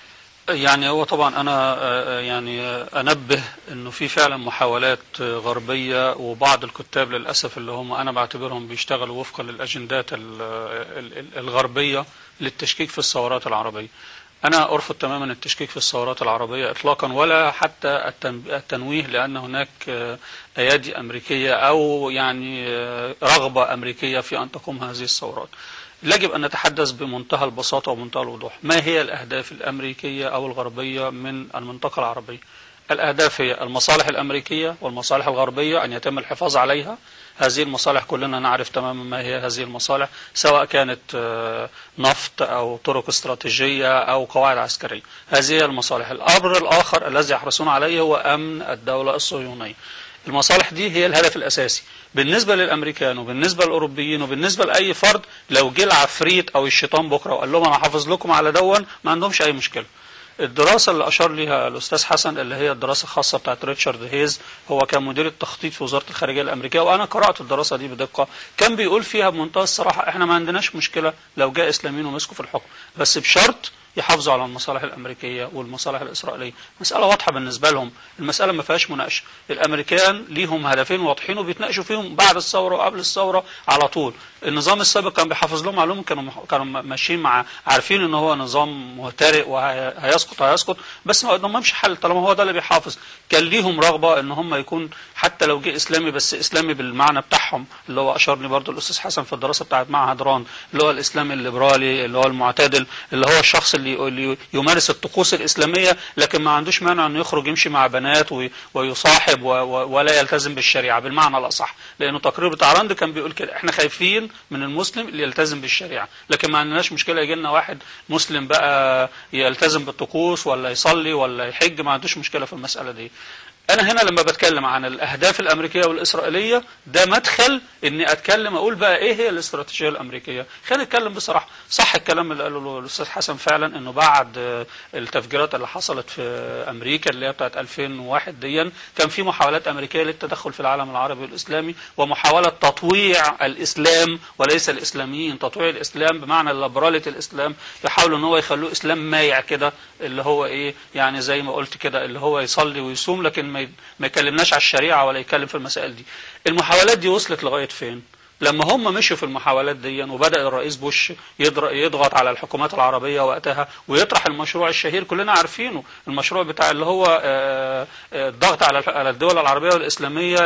يعني هو طبعا انا آه، آه، يعني آه، انبه انه في فعلا محاولات آه، غربيه وبعض الكتاب للاسف اللي هم انا بعتبرهم بيشتغلوا وفقا للاجندات ال- ال- ال- الغربيه للتشكيك في الثورات العربيه. انا ارفض تماما التشكيك في الثورات العربيه اطلاقا ولا حتى التن- التنويه لان هناك آه، ايادي امريكيه او يعني آه، رغبه امريكيه في ان تقوم هذه الثورات. يجب أن نتحدث بمنتهى البساطة ومنتهى الوضوح ما هي الأهداف الأمريكية أو الغربية من المنطقة العربية الأهداف هي المصالح الأمريكية والمصالح الغربية أن يتم الحفاظ عليها هذه المصالح كلنا نعرف تماما ما هي هذه المصالح سواء كانت آه، نفط أو طرق استراتيجية أو قواعد عسكرية هذه هي المصالح الأمر الآخر الذي يحرصون عليه هو أمن الدولة الصهيونية المصالح دي هي الهدف الأساسي بالنسبة للأمريكان وبالنسبة للأوروبيين وبالنسبة لأي فرد لو جه العفريت أو الشيطان بكرة وقال لهم أنا حافظ لكم على دون ما عندهمش أي مشكلة الدراسة اللي أشار ليها الأستاذ حسن اللي هي الدراسة الخاصة بتاعت ريتشارد هيز هو كان مدير التخطيط في وزارة الخارجية الأمريكية وأنا قرأت الدراسة دي بدقة كان بيقول فيها بمنتهى الصراحة إحنا ما عندناش مشكلة لو جاء إسلاميين ومسكوا في الحكم بس بشرط يحافظوا على المصالح الأمريكية والمصالح الإسرائيلية مسألة واضحة بالنسبة لهم المسألة ما فيهاش مناقشة الأمريكان ليهم هدفين واضحين وبيتناقشوا فيهم بعد الثورة وقبل الثورة على طول النظام السابق كان بيحافظ لهم عليهم كانوا مح- كانوا ماشيين مع عارفين ان هو نظام مهترئ وهيسقط هيسقط بس ما قدامهمش حل طالما هو ده اللي بيحافظ كان ليهم رغبه ان هم يكون حتى لو جه اسلامي بس اسلامي بالمعنى بتاعهم اللي هو اشار لي برضه الاستاذ حسن في الدراسه بتاعت معهد ران اللي هو الاسلام الليبرالي اللي هو المعتدل اللي هو الشخص اللي, اللي يمارس الطقوس الاسلاميه لكن ما عندوش مانع انه يخرج يمشي مع بنات وي- ويصاحب و- و- ولا يلتزم بالشريعه بالمعنى الاصح لانه تقرير بتاع راند كان بيقول كده احنا خايفين من المسلم اللي يلتزم بالشريعه لكن ما عندناش مشكله يجي لنا واحد مسلم بقى يلتزم بالطقوس ولا يصلي ولا يحج ما عندوش مشكله في المساله دي انا هنا لما بتكلم عن الاهداف الامريكيه والاسرائيليه ده مدخل اني اتكلم اقول بقى ايه هي الاستراتيجيه الامريكيه خلينا نتكلم بصراحه صح الكلام اللي قاله الاستاذ حسن فعلا انه بعد آه، التفجيرات اللي حصلت في امريكا اللي هي بتاعت 2001 ديا كان في محاولات امريكيه للتدخل في العالم العربي والاسلامي ومحاوله تطويع الاسلام وليس الاسلاميين تطويع الاسلام بمعنى ليبراليه الاسلام يحاولوا ان هو يخلوه اسلام مايع كده اللي هو ايه يعني زي ما قلت كده اللي هو يصلي ويصوم لكن ما ي- ما يكلمناش على الشريعه ولا يتكلم في المسائل دي المحاولات دي وصلت لغايه فين لما هم مشوا في المحاولات دي وبدأ الرئيس بوش يضر- يضغط على الحكومات العربية وقتها ويطرح المشروع الشهير كلنا عارفينه المشروع بتاع اللي هو آه، آه، الضغط على على الدول العربية والإسلامية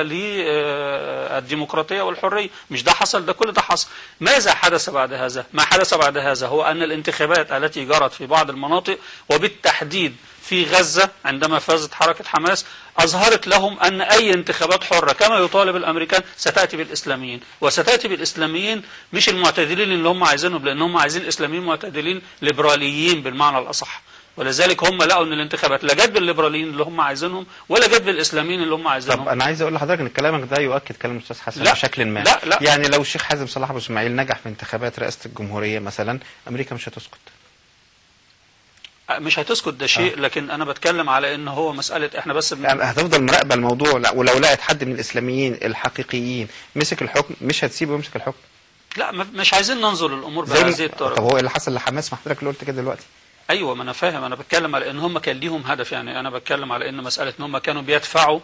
للديمقراطية والحرية مش ده حصل ده كل ده حصل ماذا حدث بعد هذا ما حدث بعد هذا هو أن الانتخابات التي جرت في بعض المناطق وبالتحديد في غزة عندما فازت حركة حماس أظهرت لهم أن أي انتخابات حرة كما يطالب الأمريكان ستأتي بالإسلاميين وستأتي بالإسلاميين مش المعتدلين اللي هم عايزينهم لأن هم عايزين إسلاميين معتدلين ليبراليين بالمعنى الأصح ولذلك هم لقوا ان الانتخابات لا جت بالليبراليين اللي هم عايزينهم ولا جت بالاسلاميين اللي هم عايزينهم طب انا عايز اقول لحضرتك ان كلامك ده يؤكد كلام الاستاذ حسن لا. بشكل ما لا، لا. يعني لو الشيخ حازم صلاح ابو اسماعيل نجح في انتخابات رئاسه الجمهوريه مثلا امريكا مش هتسكت مش هتسكت ده شيء لكن انا بتكلم على ان هو مساله احنا بس بن- يعني هتفضل مراقبه الموضوع لا ولو لقت حد من الاسلاميين الحقيقيين مسك الحكم مش هتسيبه يمسك الحكم لا ما- مش عايزين ننظر للامور زي بهذه ما- الطريقه طب هو إيه اللي حصل لحماس ما حضرتك اللي قلت كده دلوقتي ايوه ما انا فاهم انا بتكلم على ان هم كان ليهم هدف يعني انا بتكلم على ان مساله ان هم كانوا بيدفعوا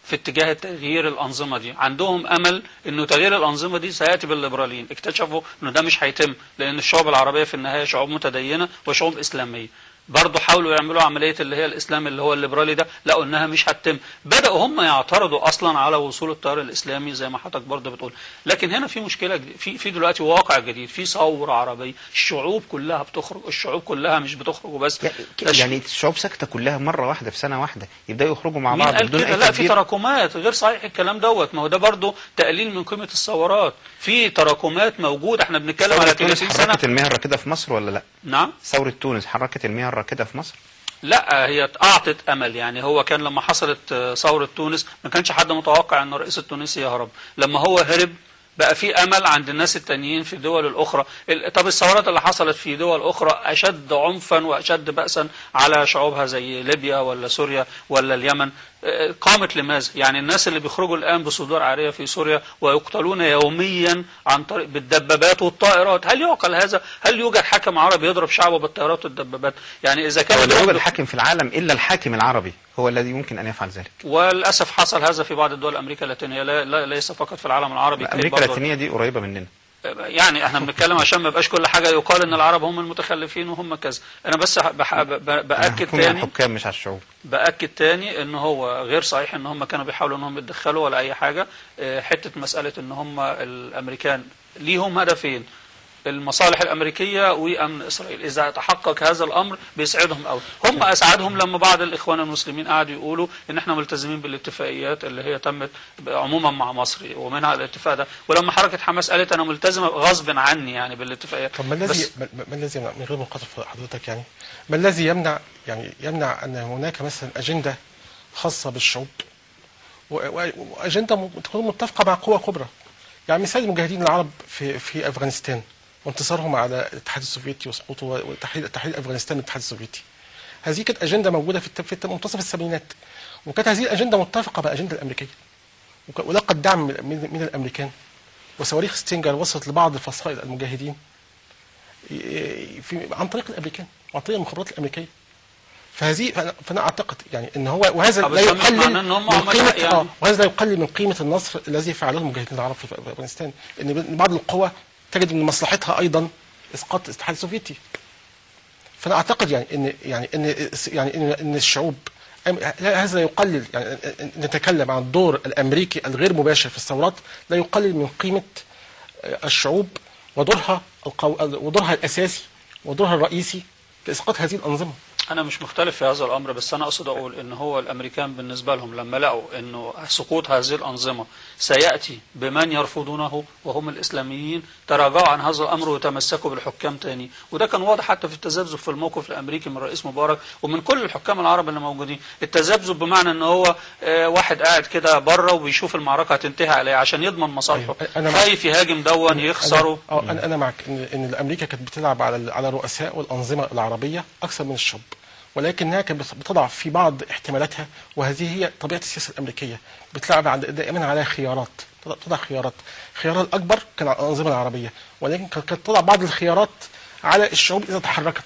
في اتجاه تغيير الأنظمة دي عندهم أمل أنه تغيير الأنظمة دي سيأتي بالليبراليين اكتشفوا أنه ده مش هيتم لأن الشعوب العربية في النهاية شعوب متدينة وشعوب إسلامية برضه حاولوا يعملوا عملية اللي هي الإسلام اللي هو الليبرالي ده لقوا إنها مش هتتم بدأوا هم يعترضوا أصلا على وصول التيار الإسلامي زي ما حضرتك برضه بتقول لكن هنا في مشكلة جديد في في دلوقتي واقع جديد في ثورة عربية الشعوب كلها بتخرج الشعوب كلها مش بتخرج وبس ده الش- يعني الشعوب ساكته كلها مره واحده في سنه واحده يبداوا يخرجوا مع مين بعض قال بدون كده اي لا في تدبير تراكمات غير صحيح الكلام دوت ما هو ده برضه تقليل من قيمة الثورات في تراكمات موجودة احنا بنتكلم على ثورة تونس 30 سنة حركت المياه الراكده في مصر ولا لا؟ نعم ثوره تونس حركت المياه الراكده في مصر؟ لا هي اعطت امل يعني هو كان لما حصلت آه، ثوره تونس ما كانش حد متوقع ان الرئيس التونسي يهرب لما هو هرب بقى في امل عند الناس التانيين في الدول الاخرى ال- طب الثورات اللي حصلت في دول اخرى اشد عنفا واشد باسا على شعوبها زي ليبيا ولا سوريا ولا اليمن آه، قامت لماذا يعني الناس اللي بيخرجوا الان بصدور عاريه في سوريا ويقتلون يوميا عن طريق بالدبابات والطائرات هل يعقل هذا هل يوجد حاكم عربي يضرب شعبه بالطائرات والدبابات يعني اذا كان هو لا يوجد الدول- حاكم في العالم الا الحاكم العربي هو الذي يمكن ان يفعل ذلك وللاسف حصل هذا في بعض الدول امريكا اللاتينيه لا, لا ليس فقط في العالم العربي امريكا برضه- اللاتينيه دي قريبه مننا يعني احنا بنتكلم عشان ما يبقاش كل حاجه يقال ان العرب هم المتخلفين وهم كذا انا بس بح- ب- باكد نحكم على تاني الحكام مش على الشعوب باكد تاني ان هو غير صحيح ان هم كانوا بيحاولوا ان هم يتدخلوا ولا اي حاجه اه، حته مساله ان هم الامريكان ليهم هدفين المصالح الامريكيه وامن اسرائيل اذا تحقق هذا الامر بيسعدهم قوي هم اسعدهم لما بعض الاخوان المسلمين قعدوا يقولوا ان احنا ملتزمين بالاتفاقيات اللي هي تمت عموما مع مصر ومنها الاتفاق ده ولما حركه حماس قالت انا ملتزمه غصب عني يعني بالاتفاقيات طب ما الذي بس- ما ما الذي يمنع من غير مقاطعة حضرتك يعني ما الذي يمنع يعني يمنع ان هناك مثلا اجنده خاصه بالشعوب و- و- واجنده م- تكون متفقه مع قوى كبرى يعني مثال المجاهدين العرب في في افغانستان وانتصارهم على الاتحاد السوفيتي وسقوطه وتحرير تحرير افغانستان من الاتحاد السوفيتي هذه كانت اجنده موجوده في الت- في الت- منتصف السبعينات وكانت هذه الاجنده متفقه مع الاجنده الامريكيه وك- ولقت دعم من, من من الامريكان وصواريخ ستينجر وصلت لبعض الفصائل المجاهدين في عن طريق الامريكان وعن طريق المخابرات الامريكيه فهذه فانا, فأنا اعتقد يعني ان هو وهذا طب لا بس ده مش يقلل معناه إن هم من عملاء قيمه يعني. اه وهذا لا يقلل من قيمه النصر الذي فعله المجاهدين العرب في في افغانستان ان بعض القوى تجد ان مصلحتها ايضا اسقاط الاتحاد السوفيتي فانا اعتقد يعني ان يعني ان يعني ان, إن الشعوب أم- لا- هذا لا يقلل يعني إن- إن نتكلم عن الدور الامريكي الغير مباشر في الثورات لا يقلل من قيمه الشعوب ودورها القو... ودورها الاساسي ودورها الرئيسي في اسقاط هذه الانظمه أنا مش مختلف في هذا الأمر بس أنا أقصد أقول إن هو الأمريكان بالنسبة لهم لما لقوا إنه سقوط هذه الأنظمة سيأتي بمن يرفضونه وهم الإسلاميين تراجعوا عن هذا الأمر وتمسكوا بالحكام تاني وده كان واضح حتى في التذبذب في الموقف الأمريكي من الرئيس مبارك ومن كل الحكام العرب اللي موجودين التذبذب بمعنى إن هو آه، واحد قاعد كده بره وبيشوف المعركة هتنتهي عليه عشان يضمن مصالحه أيوة. أنا مع- خايف يهاجم دون يخسره اه انا انا معك ان ان امريكا كانت بتلعب على ال- على الرؤساء والانظمه العربيه اكثر من الشعوب ولكنها كانت بت- بتضع في بعض احتمالاتها وهذه هي طبيعه السياسه الامريكيه بتلعب على- دائما على خيارات تضع- تضع خيارات خيارها الاكبر كان على الانظمه العربيه ولكن كانت كانت تضع بعض الخيارات على الشعوب اذا تحركت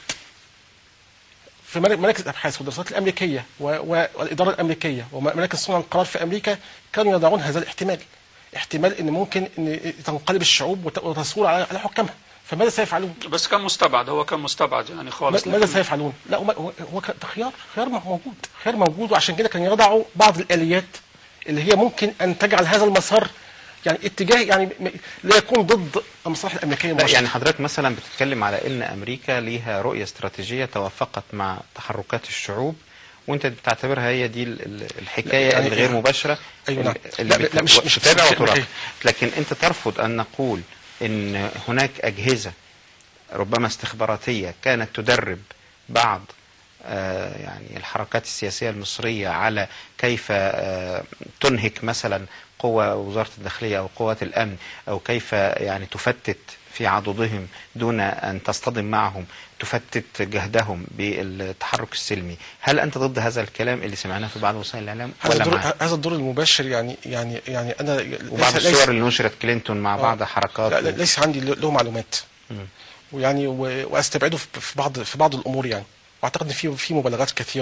في مر- مراكز الابحاث والدراسات الامريكيه و- و- والاداره الامريكيه ومراكز صنع القرار في امريكا كانوا يضعون هذا الاحتمال احتمال ان ممكن ان تنقلب الشعوب وت- وتثور على على حكامها فماذا سيفعلون؟ بس كان مستبعد هو كان مستبعد يعني خالص ماذا لكن- سيفعلون؟ لا هو- هو هو كان- ده خيار خيار موجود خيار موجود وعشان كده كان يضعوا بعض الاليات اللي هي ممكن ان تجعل هذا المسار يعني اتجاه يعني م- لا يكون ضد المصالح الامريكيه لا مباشرة. يعني حضرتك مثلا بتتكلم على ان امريكا ليها رؤيه استراتيجيه توافقت مع تحركات الشعوب وانت بتعتبرها هي دي ال- ال- الحكايه يعني- الغير مباشره أيوة نعم. اللي لا- لا، بت- مش- مش بتتابع شيء وتراقب أمريكي. لكن انت ترفض ان نقول ان هناك اجهزه ربما استخباراتيه كانت تدرب بعض آه، يعني الحركات السياسية المصرية على كيف آه، تنهك مثلا قوى وزارة الداخلية أو قوات الأمن أو كيف يعني تفتت في عضدهم دون أن تصطدم معهم تفتت جهدهم بالتحرك السلمي هل أنت ضد هذا الكلام اللي سمعناه في بعض وسائل الإعلام هذا ولا الدور معاه؟ هذا الدور المباشر يعني يعني يعني انا وبعض ليس- الصور اللي نشرت كلينتون مع بعض آه. حركات لا لا ليس عندي له له معلومات ويعني و- واستبعده في في بعض في بعض الامور يعني واعتقد ان في في مبالغات كثيره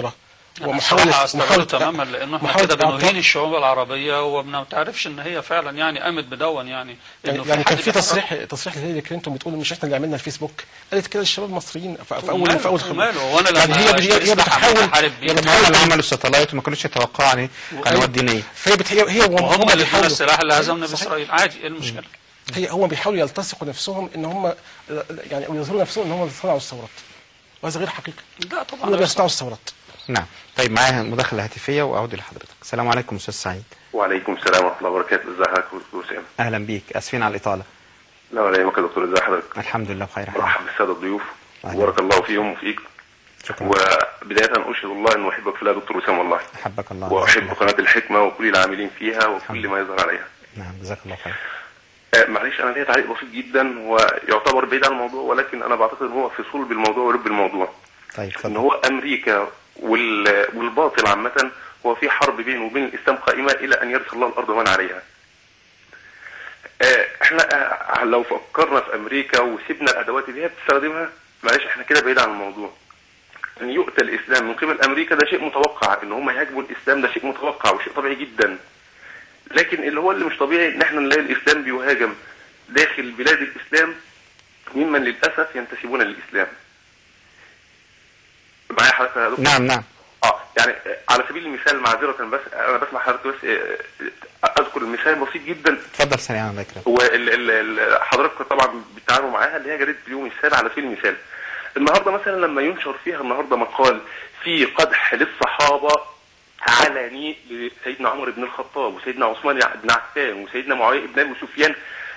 أنا الصراحة أستغرب تماما لأنه احنا محاولة كده إعطاء- بنهين الشعوب العربية وما بتعرفش إن هي فعلا يعني قامت بدون يعني يعني, إنه يعني كان حد في بيحرك- تصريح تصريح لهيلاري كلينتون بتقول مش احنا اللي عملنا الفيسبوك قالت كده الشباب المصريين في في اول وماله- في اول خبر وماله وانا لما يعني هي اشتري هي هي سلاح عمال بتحاول أحارب بيه. هي هم بتحاول عملوا الستلايت وما كانوش يتوقعوا يعني قنوات دينيه فهي بت- هي هي وهم اللي ادونا بيحاولوا- السلاح اللي هزمنا صحيح. بإسرائيل عادي إيه المشكلة؟ هي هم بيحاولوا يلتصقوا نفسهم ان هم يعني او يظهروا نفسهم ان هم اللي صنعوا الثورات وهذا غير حقيقي لا طبعا هم اللي بيصنعوا الثورات نعم طيب معايا مداخله هاتفيه واعود لحضرتك السلام عليكم استاذ سعيد وعليكم السلام ورحمه الله وبركاته ازي حضرتك يا دكتور اسامه اهلا بيك اسفين على الاطاله لا ولا يهمك يا دكتور ازي حضرتك الحمد لله بخير حال مرحب بالساده الضيوف أهلا. بارك الله فيهم وفيك شكرا وبدايه اشهد الله انه احبك في الله يا دكتور اسامه والله احبك الله واحب قناه الحكمه وكل العاملين فيها الحمد وكل ما يظهر عليها نعم جزاك الله خير آه، معلش انا ليا تعليق بسيط جدا ويعتبر بعيد عن الموضوع ولكن انا بعتقد ان هو في صلب الموضوع ولب الموضوع طيب ان اتفضل هو امريكا وال- والباطل عامه هو في حرب بينه وبين الاسلام قائمه الى ان يرث الله الارض ومن عليها. آه، احنا آه، لو فكرنا في امريكا وسيبنا الادوات اللي هي بتستخدمها معلش احنا كده بعيد عن الموضوع. ان يؤتى الاسلام من قبل امريكا ده شيء متوقع ان هم يهاجموا الاسلام ده شيء متوقع وشيء طبيعي جدا. لكن اللي هو اللي مش طبيعي ان احنا نلاقي الاسلام بيهاجم داخل بلاد الاسلام ممن للاسف ينتسبون للاسلام. معايا حضرتك يا دكتور؟ نعم نعم اه يعني آه، على سبيل المثال معذرة بس انا بسمع حضرتك بس آه، آه، اذكر المثال بسيط جدا اتفضل سريعا الله يكرمك هو ال- ال- ال- حضرتك طبعا بتتعاملوا معاها اللي هي جريده اليوم السابع على سبيل المثال النهارده مثلا لما ينشر فيها النهارده مقال في قدح للصحابه علني لسيدنا عمر بن الخطاب وسيدنا عثمان بن عفان وسيدنا معاويه بن ابي سفيان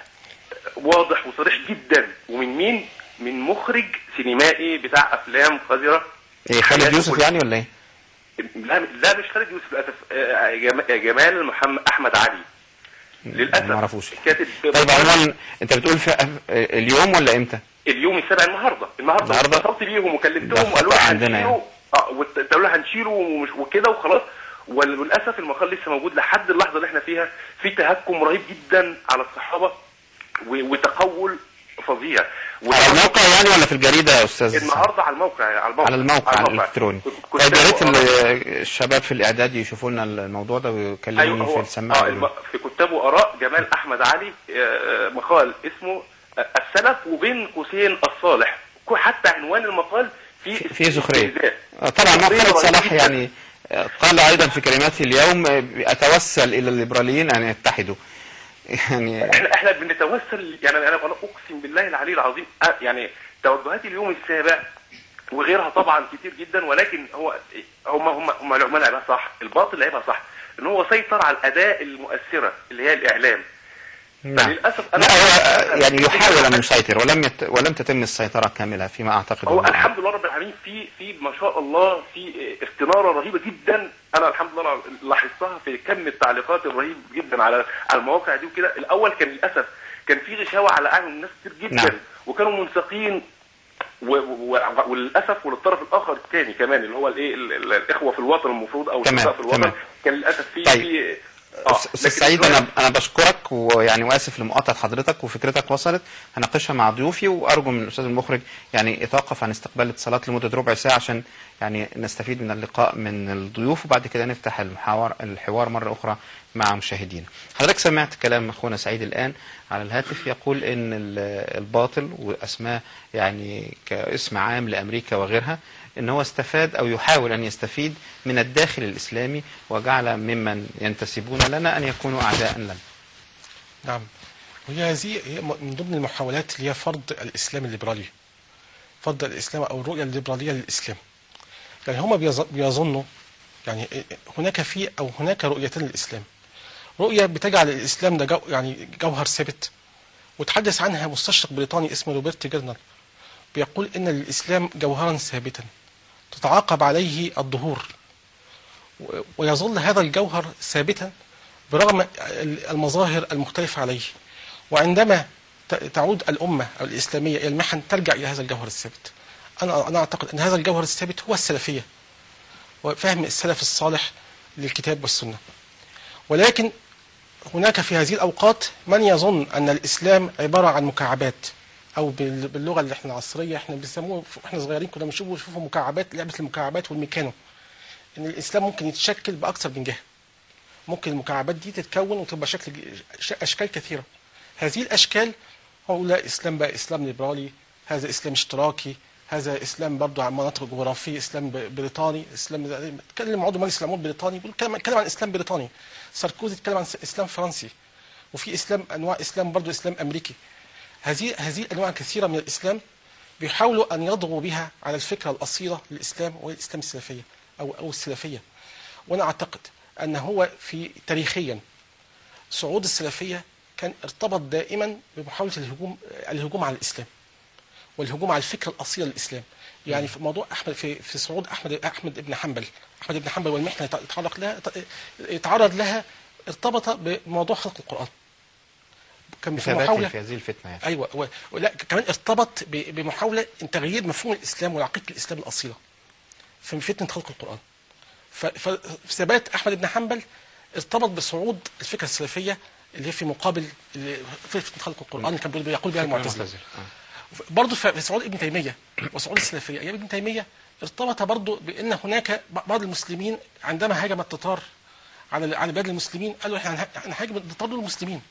واضح وصريح جدا ومن مين؟ من مخرج سينمائي بتاع افلام قذره ايه خالد حياته يوسف كلها. يعني ولا ايه؟ لا لا مش خالد يوسف للاسف آه، جم- جمال محمد احمد علي للاسف ما اعرفوش كاتب طيب عموما انت بتقول في اليوم ولا امتى؟ اليوم السابع النهارده النهارده النهاردة؟ اتصلت بيهم ده وكلمتهم خطأ وقالوا لي عندنا هنشيله يعني. اه وت- قالوا لي هنشيله ومش وكده وخلاص وللاسف المقال لسه موجود لحد اللحظه اللي احنا فيها في تهكم رهيب جدا على الصحابه و- وتقول فظيع على الموقع يعني ولا في الجريده يا استاذ؟ النهارده على الموقع على الموقع على الموقع الالكتروني كنت- طيب يا ريت كنت- ال- الشباب في الاعداد يشوفوا لنا الموضوع ده ويكلموني ايوه في هو السماعه آه يقولوا الم... في كتاب واراء جمال احمد علي آه، آه، مقال اسمه آه، السلف وبين قوسين الصالح كو- حتى عنوان المقال في في سخريه استهزاء. آه، طبعا ما سخرية خالد رهيبة صلاح جداً. يعني آه، قال ايضا في كلماته اليوم آه، اتوسل الى الليبراليين ان يتحدوا يعني احنا احنا بنتوسل يعني انا انا اقسم بالله العلي العظيم آه، يعني توجهات اليوم السابع وغيرها طبعا كتير جدا ولكن هو هم هم هم العملاء لعبها صح الباطل لعبها صح ان هو سيطر على الاداء المؤثره اللي هي الاعلام نعم فللاسف لا هو يعني يحاول ان يسيطر ولم يت... ولم تتم السيطره كامله فيما اعتقد هو والله. الحمد لله رب العالمين في في ما شاء الله في استناره رهيبه جدا انا الحمد لله لاحظتها في كم التعليقات الرهيب جدا على على المواقع دي وكده الاول كان للاسف كان في غشاوه على اعين الناس كتير جدا نعم. وكانوا منساقين و- و- و- وللاسف وللطرف الاخر الثاني كمان اللي هو الايه ال- ال- الاخوه في الوطن المفروض او تمام، الشركاء في الوطن تمام. كان للاسف في طيب. في استاذ سعيد انا انا بشكرك ويعني واسف لمقاطعه حضرتك وفكرتك وصلت هناقشها مع ضيوفي وارجو من الاستاذ المخرج يعني يتوقف عن استقبال الاتصالات لمده ربع ساعه عشان يعني نستفيد من اللقاء من الضيوف وبعد كده نفتح المحاور الحوار مره اخرى مع مشاهدينا. حضرتك سمعت كلام اخونا سعيد الان على الهاتف يقول ان ال- الباطل واسماه يعني كاسم عام لامريكا وغيرها ان هو استفاد او يحاول ان يستفيد من الداخل الاسلامي وجعل ممن ينتسبون لنا ان يكونوا اعداء لنا. نعم وهي هذه هي م- من ضمن المحاولات اللي هي فرض الإسلام الليبرالي فرض الإسلام أو الرؤية الليبرالية للإسلام يعني هما بيظ- بيظنوا يعني هناك في أو هناك رؤيتين للإسلام رؤية بتجعل الإسلام ده جو يعني جوهر ثابت وتحدث عنها مستشرق بريطاني اسمه روبرت جيرنر بيقول إن للإسلام جوهرا ثابتا تتعاقب عليه الظهور و- ويظل هذا الجوهر ثابتا برغم المظاهر المختلفة عليه وعندما ت- تعود الأمة أو الإسلامية إلى المحن ترجع إلى هذا الجوهر الثابت أنا أنا أعتقد أن هذا الجوهر الثابت هو السلفية وفهم السلف الصالح للكتاب والسنة ولكن هناك في هذه الأوقات من يظن أن الإسلام عبارة عن مكعبات أو بال- باللغة اللي احنا العصرية احنا بنسموه احنا صغيرين كنا بنشوفه نشوفه مكعبات لعبة المكعبات والميكانو ان الاسلام ممكن يتشكل باكثر من جهه ممكن المكعبات دي تتكون وتبقى شكل ش- اشكال كثيره هذه الاشكال هو لا اسلام بقى اسلام ليبرالي هذا اسلام اشتراكي هذا اسلام برضه عن مناطق جغرافيه اسلام ب- بريطاني اسلام تكلم عضو مجلس العمود البريطاني بيقول كلام كلام عن اسلام بريطاني ساركوزي اتكلم عن س- اسلام فرنسي وفي اسلام انواع اسلام برضه اسلام امريكي هذه هذه الانواع الكثيره من الاسلام بيحاولوا ان يضغوا بها على الفكره الاصيله للاسلام وهي الاسلام السلفيه او او السلفيه وانا اعتقد ان هو في تاريخيا صعود السلفيه كان ارتبط دائما بمحاوله الهجوم الهجوم على الاسلام والهجوم على الفكره الاصيله للاسلام يعني في موضوع احمد في في صعود احمد احمد بن حنبل احمد بن حنبل والمحنه يتع- يتعرض لها يتعرض لها ارتبط بموضوع خلق القران كان في ثباتي محاوله في هذه الفتنة يعني. ايوه و- ولا كمان ارتبط ب- بمحاوله ان تغيير مفهوم الاسلام وعقيده الاسلام الاصيله في فتنه خلق القران ف- فثبات احمد بن حنبل ارتبط بصعود الفكره السلفيه اللي هي في مقابل اللي- فتنه خلق القران اللي كان بيقول- بيقول بها المعتزله المعتزلة. آه. برضه في في صعود ابن تيميه وصعود السلفيه ايام ابن تيميه ارتبط برضه بان هناك بعض المسلمين عندما هاجم التتار على على بلاد المسلمين قالوا احنا هنها- هنهاجم التتار دول المسلمين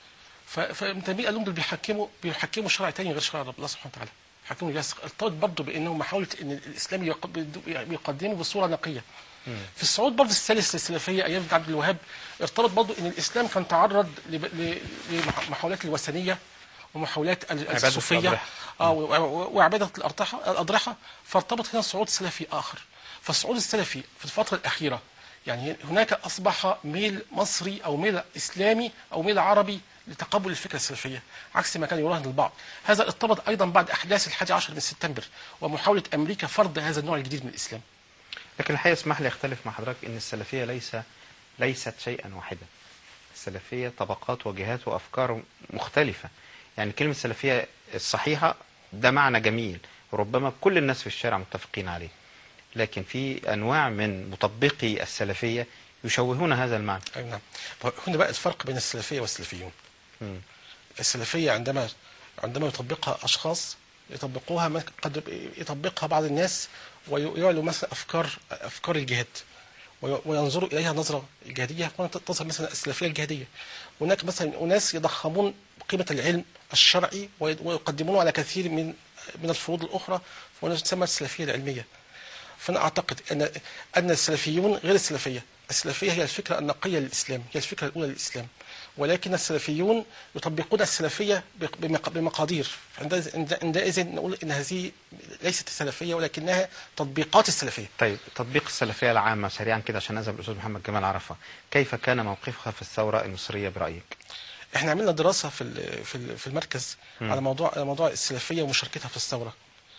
ف- فابن تيميه قال لهم دول بيحكموا بيحكموا شرع تاني غير شرع رب الله سبحانه وتعالى حكموا اليسر ارتبط برضه بانهم محاوله ان الاسلام يق- بيقدمه بصوره نقيه في الصعود برضه الثالث للسلفيه ايام ابن عبد الوهاب ارتبط برضه ان الاسلام كان تعرض لب- ل- لمحاولات الوثنيه ومحاولات ال- عبادة الصوفيه الأضرحة. اه و- و- وعباده الأرطحة الاضرحه فارتبط هنا صعود سلفي اخر فالصعود السلفي في الفتره الاخيره يعني هناك اصبح ميل مصري او ميل اسلامي او ميل عربي لتقبل الفكره السلفيه عكس ما كان يراهن البعض هذا ارتبط ايضا بعد احداث الحادي عشر من سبتمبر ومحاوله امريكا فرض هذا النوع الجديد من الاسلام لكن الحقيقة اسمح لي أختلف مع حضرتك إن السلفية ليس ليست شيئا واحدا السلفية طبقات وجهات وأفكار مختلفة يعني كلمة سلفية الصحيحة ده معنى جميل وربما كل الناس في الشارع متفقين عليه لكن في أنواع من مطبقي السلفية يشوهون هذا المعنى اي نعم هنا بقى الفرق بين السلفيه والسلفيون مم. السلفيه عندما عندما يطبقها اشخاص يطبقوها ما- قد يطبقها بعض الناس ويعلوا مثلا افكار افكار الجهاد وي- وينظروا اليها نظره جهاديه هنا تظهر مثلا السلفيه الجهاديه هناك مثلا اناس يضخمون قيمه العلم الشرعي وي- ويقدمونه على كثير من من الفروض الاخرى وهنا تسمى السلفيه العلميه فانا اعتقد ان ان السلفيون غير السلفيه السلفيه هي الفكره النقيه للاسلام هي الفكره الاولى للاسلام ولكن السلفيون يطبقون السلفيه بق- بمق- بمقادير عندئذ عند- عندئذ نقول ان هذه ليست السلفيه ولكنها تطبيقات السلفيه طيب تطبيق السلفية العامة سريعا كده عشان نذهب الأستاذ محمد جمال عرفة كيف كان موقفها في الثورة المصرية برأيك؟ احنا عملنا دراسه في ال- في ال- في المركز مم. على موضوع على موضوع السلفيه ومشاركتها في الثوره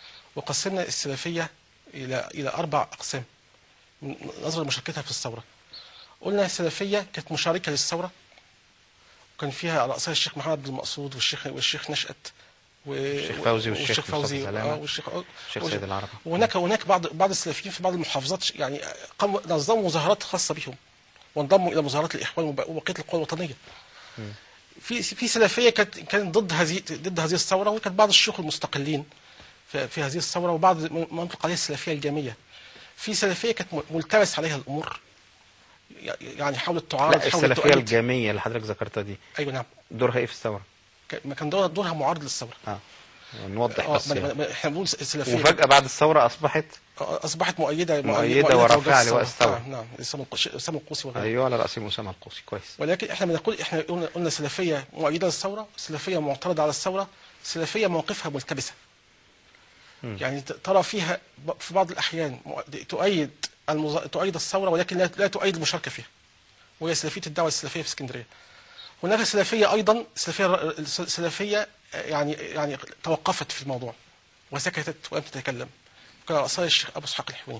وقسمنا السلفيه الى الى اربع اقسام من نظرا لمشاركتها في الثوره قلنا السلفيه كانت مشاركه للثوره وكان فيها على راسها الشيخ محمد بن المقصود والشيخ والشيخ نشأت و- الشيخ فوزي والشيخ والشيخ مصطفى فوزي سلامة. آه، والشيخ الشيخ سيد العرب. وهناك هناك بعض بعض السلفيين في بعض المحافظات يعني قاموا نظموا مظاهرات خاصه بهم وانضموا الى مظاهرات الاخوان وب- وبقيه القوى الوطنيه في في سلفيه كانت كانت ضد هذه ضد هذه الثوره وكانت بعض الشيوخ المستقلين في, في هذه الثوره وبعض من من يطلق عليها السلفيه الجاميه في سلفيه كانت م- ملتبس عليها الامور يعني حاولت تعارض لا حاولت السلفية تؤيد. الجامية اللي حضرتك ذكرتها دي ايوه نعم دورها إيه في الثورة؟ ك- ما كان دورها دورها معارض للثوره اه نوضح اه بس ما- يعني. ما- احنا بنقول السلفيه وفجأة بعد الثورة أصبحت اصبحت مؤيده مؤيدة ورافعة لواء الثوره الثورة. نعم اسامه القوسي اسامه القوسي وغيره أيوه على رأسهم أسامة القوسي كويس ولكن احنا بنقول احنا قلنا قلنا سلفيه مؤيده للثوره سلفيه معترضه على الثوره سلفيه موقفها ملتبسه مم. يعني ت- ترى فيها ب- في بعض الاحيان مؤ- تؤيد المز... تؤيد الثوره ولكن لا, لا تؤيد المشاركه فيها وهي سلفيه الدعوه السلفيه في اسكندريه هناك سلفيه ايضا سلفيه سلفيه يعني يعني توقفت في الموضوع وسكتت ولم تتكلم كان رأسها الشيخ ابو اسحاق الحويني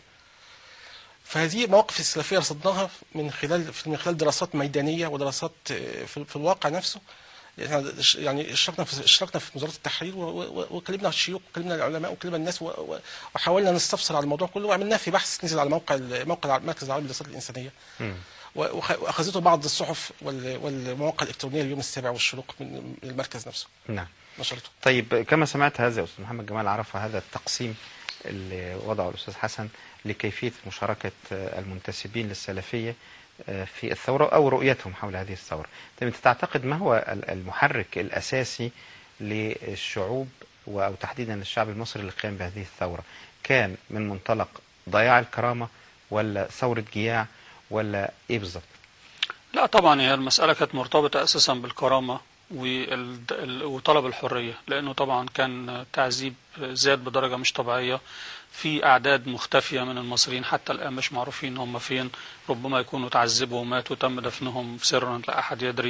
فهذه مواقف السلفيه رصدناها من خلال من خلال دراسات ميدانيه ودراسات آه، في في الواقع نفسه يعني يعني اشتركنا في اشتركنا في وزاره التحرير و- و- وكلمنا الشيوخ وكلمنا العلماء وكلمنا الناس و- و- وحاولنا نستفسر على الموضوع كله وعملناه في بحث نزل على موقع موقع المركز العربي للدراسات الانسانيه مم. و- وخ- واخذته بعض الصحف وال- والمواقع الالكترونيه اليوم السابع والشروق من من المركز نفسه نعم نشرته طيب كما سمعت هذا يا استاذ محمد جمال عرفه هذا التقسيم اللي وضعه الاستاذ حسن لكيفيه مشاركه آه، المنتسبين للسلفيه آه، في الثوره او رؤيتهم حول هذه الثوره. طيب انت تعتقد ما هو ال- المحرك الاساسي للشعوب و- او تحديدا الشعب المصري للقيام بهذه الثوره؟ كان من منطلق ضياع الكرامه ولا ثوره جياع ولا ايه بالظبط؟ لا طبعا هي المسألة كانت مرتبطة أساسا بالكرامة وال- ال- وطلب الحرية لأنه طبعا كان تعذيب زاد بدرجة مش طبيعية في أعداد مختفية من المصريين حتى الآن مش معروفين هم فين ربما يكونوا تعذبوا وماتوا تم دفنهم سرا لا أحد يدري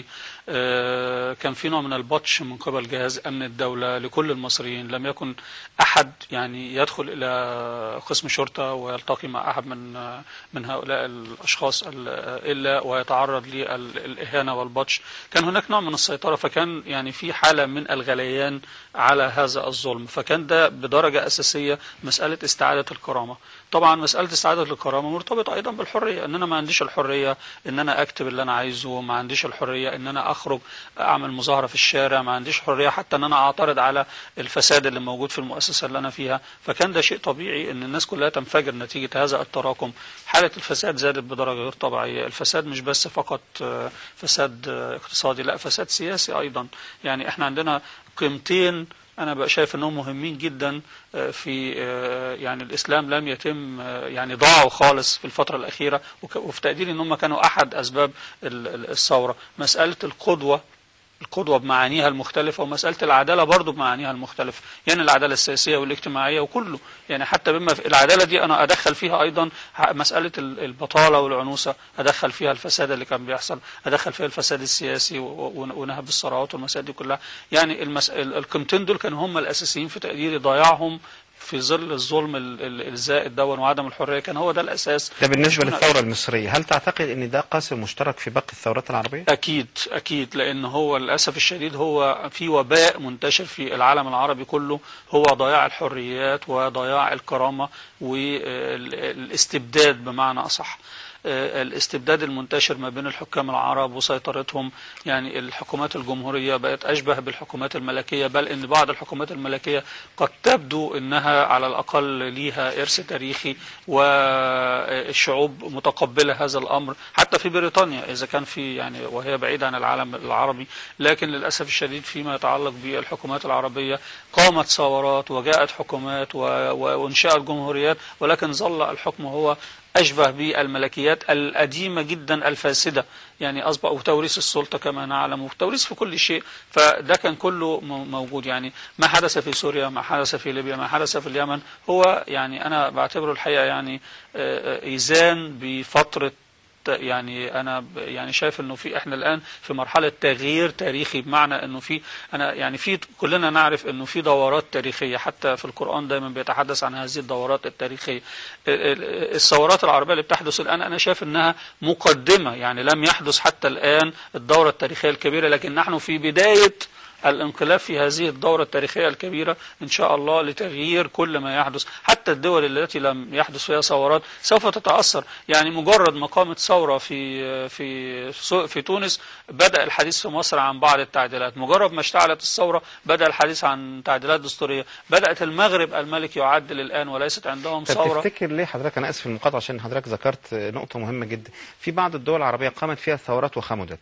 آه، كان في نوع من البطش من قبل جهاز أمن الدولة لكل المصريين لم يكن أحد يعني يدخل إلى قسم شرطة ويلتقي مع أحد من من هؤلاء الأشخاص ال- إلا ويتعرض للإهانة والبطش كان هناك نوع من السيطرة فكان يعني في حالة من الغليان على هذا الظلم فكان ده بدرجة أساسية مسألة استعادة الكرامة طبعا مسألة استعادة الكرامة مرتبطة أيضا بالحرية إن أنا ما عنديش الحرية إن أنا أكتب اللي أنا عايزه ما عنديش الحرية إن أنا أخرج أعمل مظاهرة في الشارع ما عنديش حرية حتى إن أنا أعترض على الفساد اللي موجود في المؤسسة اللي أنا فيها فكان ده شيء طبيعي إن الناس كلها تنفجر نتيجة هذا التراكم حالة الفساد زادت بدرجة غير طبيعية الفساد مش بس فقط آه، فساد آه، اقتصادي لا فساد سياسي أيضا يعني إحنا عندنا قيمتين أنا بقى شايف أنهم مهمين جدا آه، في آه، يعني الإسلام لم يتم آه، يعني ضاعوا خالص في الفترة الأخيرة وك- وفي تقديري أنهم كانوا أحد أسباب ال- ال- الثورة مسألة القدوة القدوة بمعانيها المختلفة ومسألة العدالة برضو بمعانيها المختلفة يعني العدالة السياسية والاجتماعية وكله يعني حتى بما في العدالة دي أنا أدخل فيها أيضا ح- مسألة ال- البطالة والعنوسة أدخل فيها الفساد اللي كان بيحصل أدخل فيها الفساد السياسي و- و- ونهب الثروات والمسائل دي كلها يعني المس... ال- القيمتين دول كانوا هم الأساسيين في تقديري ضياعهم في ظل الظلم ال- ال- الزائد دون وعدم الحرية كان هو ده الأساس ده بالنسبه مش للثوره المصريه، هل تعتقد ان ده قاسم مشترك في باقي الثورات العربيه؟ أكيد أكيد لأن هو للأسف الشديد هو في وباء منتشر في العالم العربي كله هو ضياع الحريات وضياع الكرامة والاستبداد بمعنى أصح آه، الاستبداد المنتشر ما بين الحكام العرب وسيطرتهم يعني الحكومات الجمهورية بقت أشبه بالحكومات الملكية بل إن بعض الحكومات الملكية قد تبدو إنها على الأقل ليها إرث تاريخي والشعوب متقبلة هذا الأمر حتى في بريطانيا إذا كان في يعني وهي بعيدة عن العالم العربي لكن للأسف الشديد فيما يتعلق بالحكومات العربية قامت ثورات وجاءت حكومات و- و- وانشأت جمهوريات ولكن ظل الحكم هو أشبه بالملكيات القديمة جدا الفاسدة يعني أصبح وتوريث السلطة كما نعلم وتوريث في كل شيء فده كان كله مو- موجود يعني ما حدث في سوريا ما حدث في ليبيا ما حدث في اليمن هو يعني أنا بعتبره الحقيقة يعني آه، آه، إيزان بفترة يعني انا ب- يعني شايف انه في احنا الان في مرحله تغيير تاريخي بمعنى انه في انا يعني في كلنا نعرف انه في دورات تاريخيه حتى في القران دايما بيتحدث عن هذه الدورات التاريخيه ال- ال- الثورات العربيه اللي بتحدث الان انا شايف انها مقدمه يعني لم يحدث حتى الان الدوره التاريخيه الكبيره لكن نحن في بدايه الانقلاب في هذه الدورة التاريخية الكبيرة إن شاء الله لتغيير كل ما يحدث حتى الدول التي لم يحدث فيها ثورات سوف تتأثر يعني مجرد ما قامت ثورة في في في تونس بدأ الحديث في مصر عن بعض التعديلات مجرد ما اشتعلت الثورة بدأ الحديث عن تعديلات دستورية بدأت المغرب الملك يعدل الآن وليست عندهم طب ثورة تفتكر ليه حضرتك انا اسف في المقاطعه عشان حضرتك ذكرت نقطه مهمه جدا في بعض الدول العربيه قامت فيها ثورات وخمدت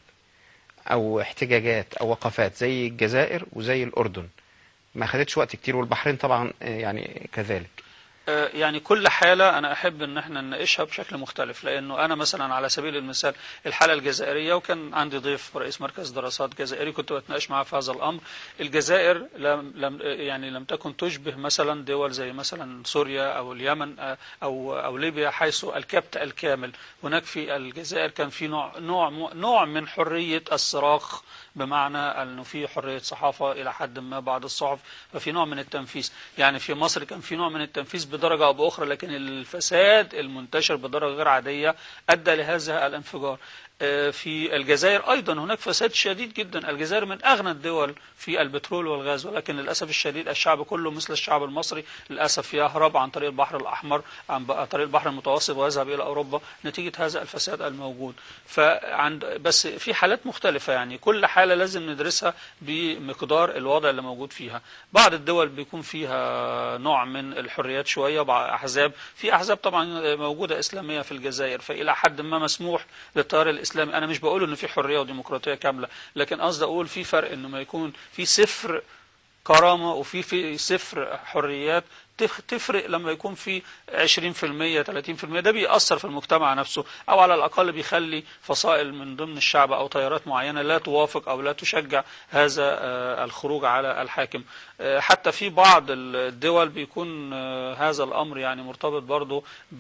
او احتجاجات او وقفات زي الجزائر وزي الاردن ما خدتش وقت كتير والبحرين طبعا آه، يعني كذلك آه، يعني كل حالة أنا أحب أن احنا نناقشها بشكل مختلف لأنه أنا مثلا على سبيل المثال الحالة الجزائرية وكان عندي ضيف رئيس مركز دراسات جزائري كنت بتناقش معاه في هذا الأمر الجزائر لم لم يعني لم تكن تشبه مثلا دول زي مثلا سوريا أو اليمن آه، أو أو ليبيا حيث الكبت الكامل هناك في الجزائر كان في نوع نوع نوع من حرية الصراخ بمعنى انه في حريه صحافه الى حد ما بعض الصحف ففي نوع من التنفيذ يعني في مصر كان في نوع من التنفيذ بدرجه او باخرى لكن الفساد المنتشر بدرجه غير عاديه ادى لهذا الانفجار آه، في الجزائر أيضا هناك فساد شديد جدا الجزائر من أغنى الدول في البترول والغاز ولكن للأسف الشديد الشعب كله مثل الشعب المصري للأسف يهرب عن طريق البحر الأحمر عن ب- طريق البحر المتوسط ويذهب إلى أوروبا نتيجة هذا الفساد الموجود فعند بس في حالات مختلفة يعني كل حالة لازم ندرسها بمقدار الوضع اللي موجود فيها بعض الدول بيكون فيها نوع من الحريات شوية بعض أحزاب في أحزاب طبعا موجودة إسلامية في الجزائر فإلى حد ما مسموح للتيار الإسلامي أنا مش بقول إن في حرية وديمقراطية كاملة لكن قصدي أقول في فرق إنه ما يكون في صفر كرامة وفي في صفر حريات تف- تفرق لما يكون في 20% 30% ده بيأثر في المجتمع نفسه أو على الأقل بيخلي فصائل من ضمن الشعب أو تيارات معينة لا توافق أو لا تشجع هذا آه، الخروج على الحاكم آه، حتى في بعض الدول بيكون آه، هذا الأمر يعني مرتبط برضه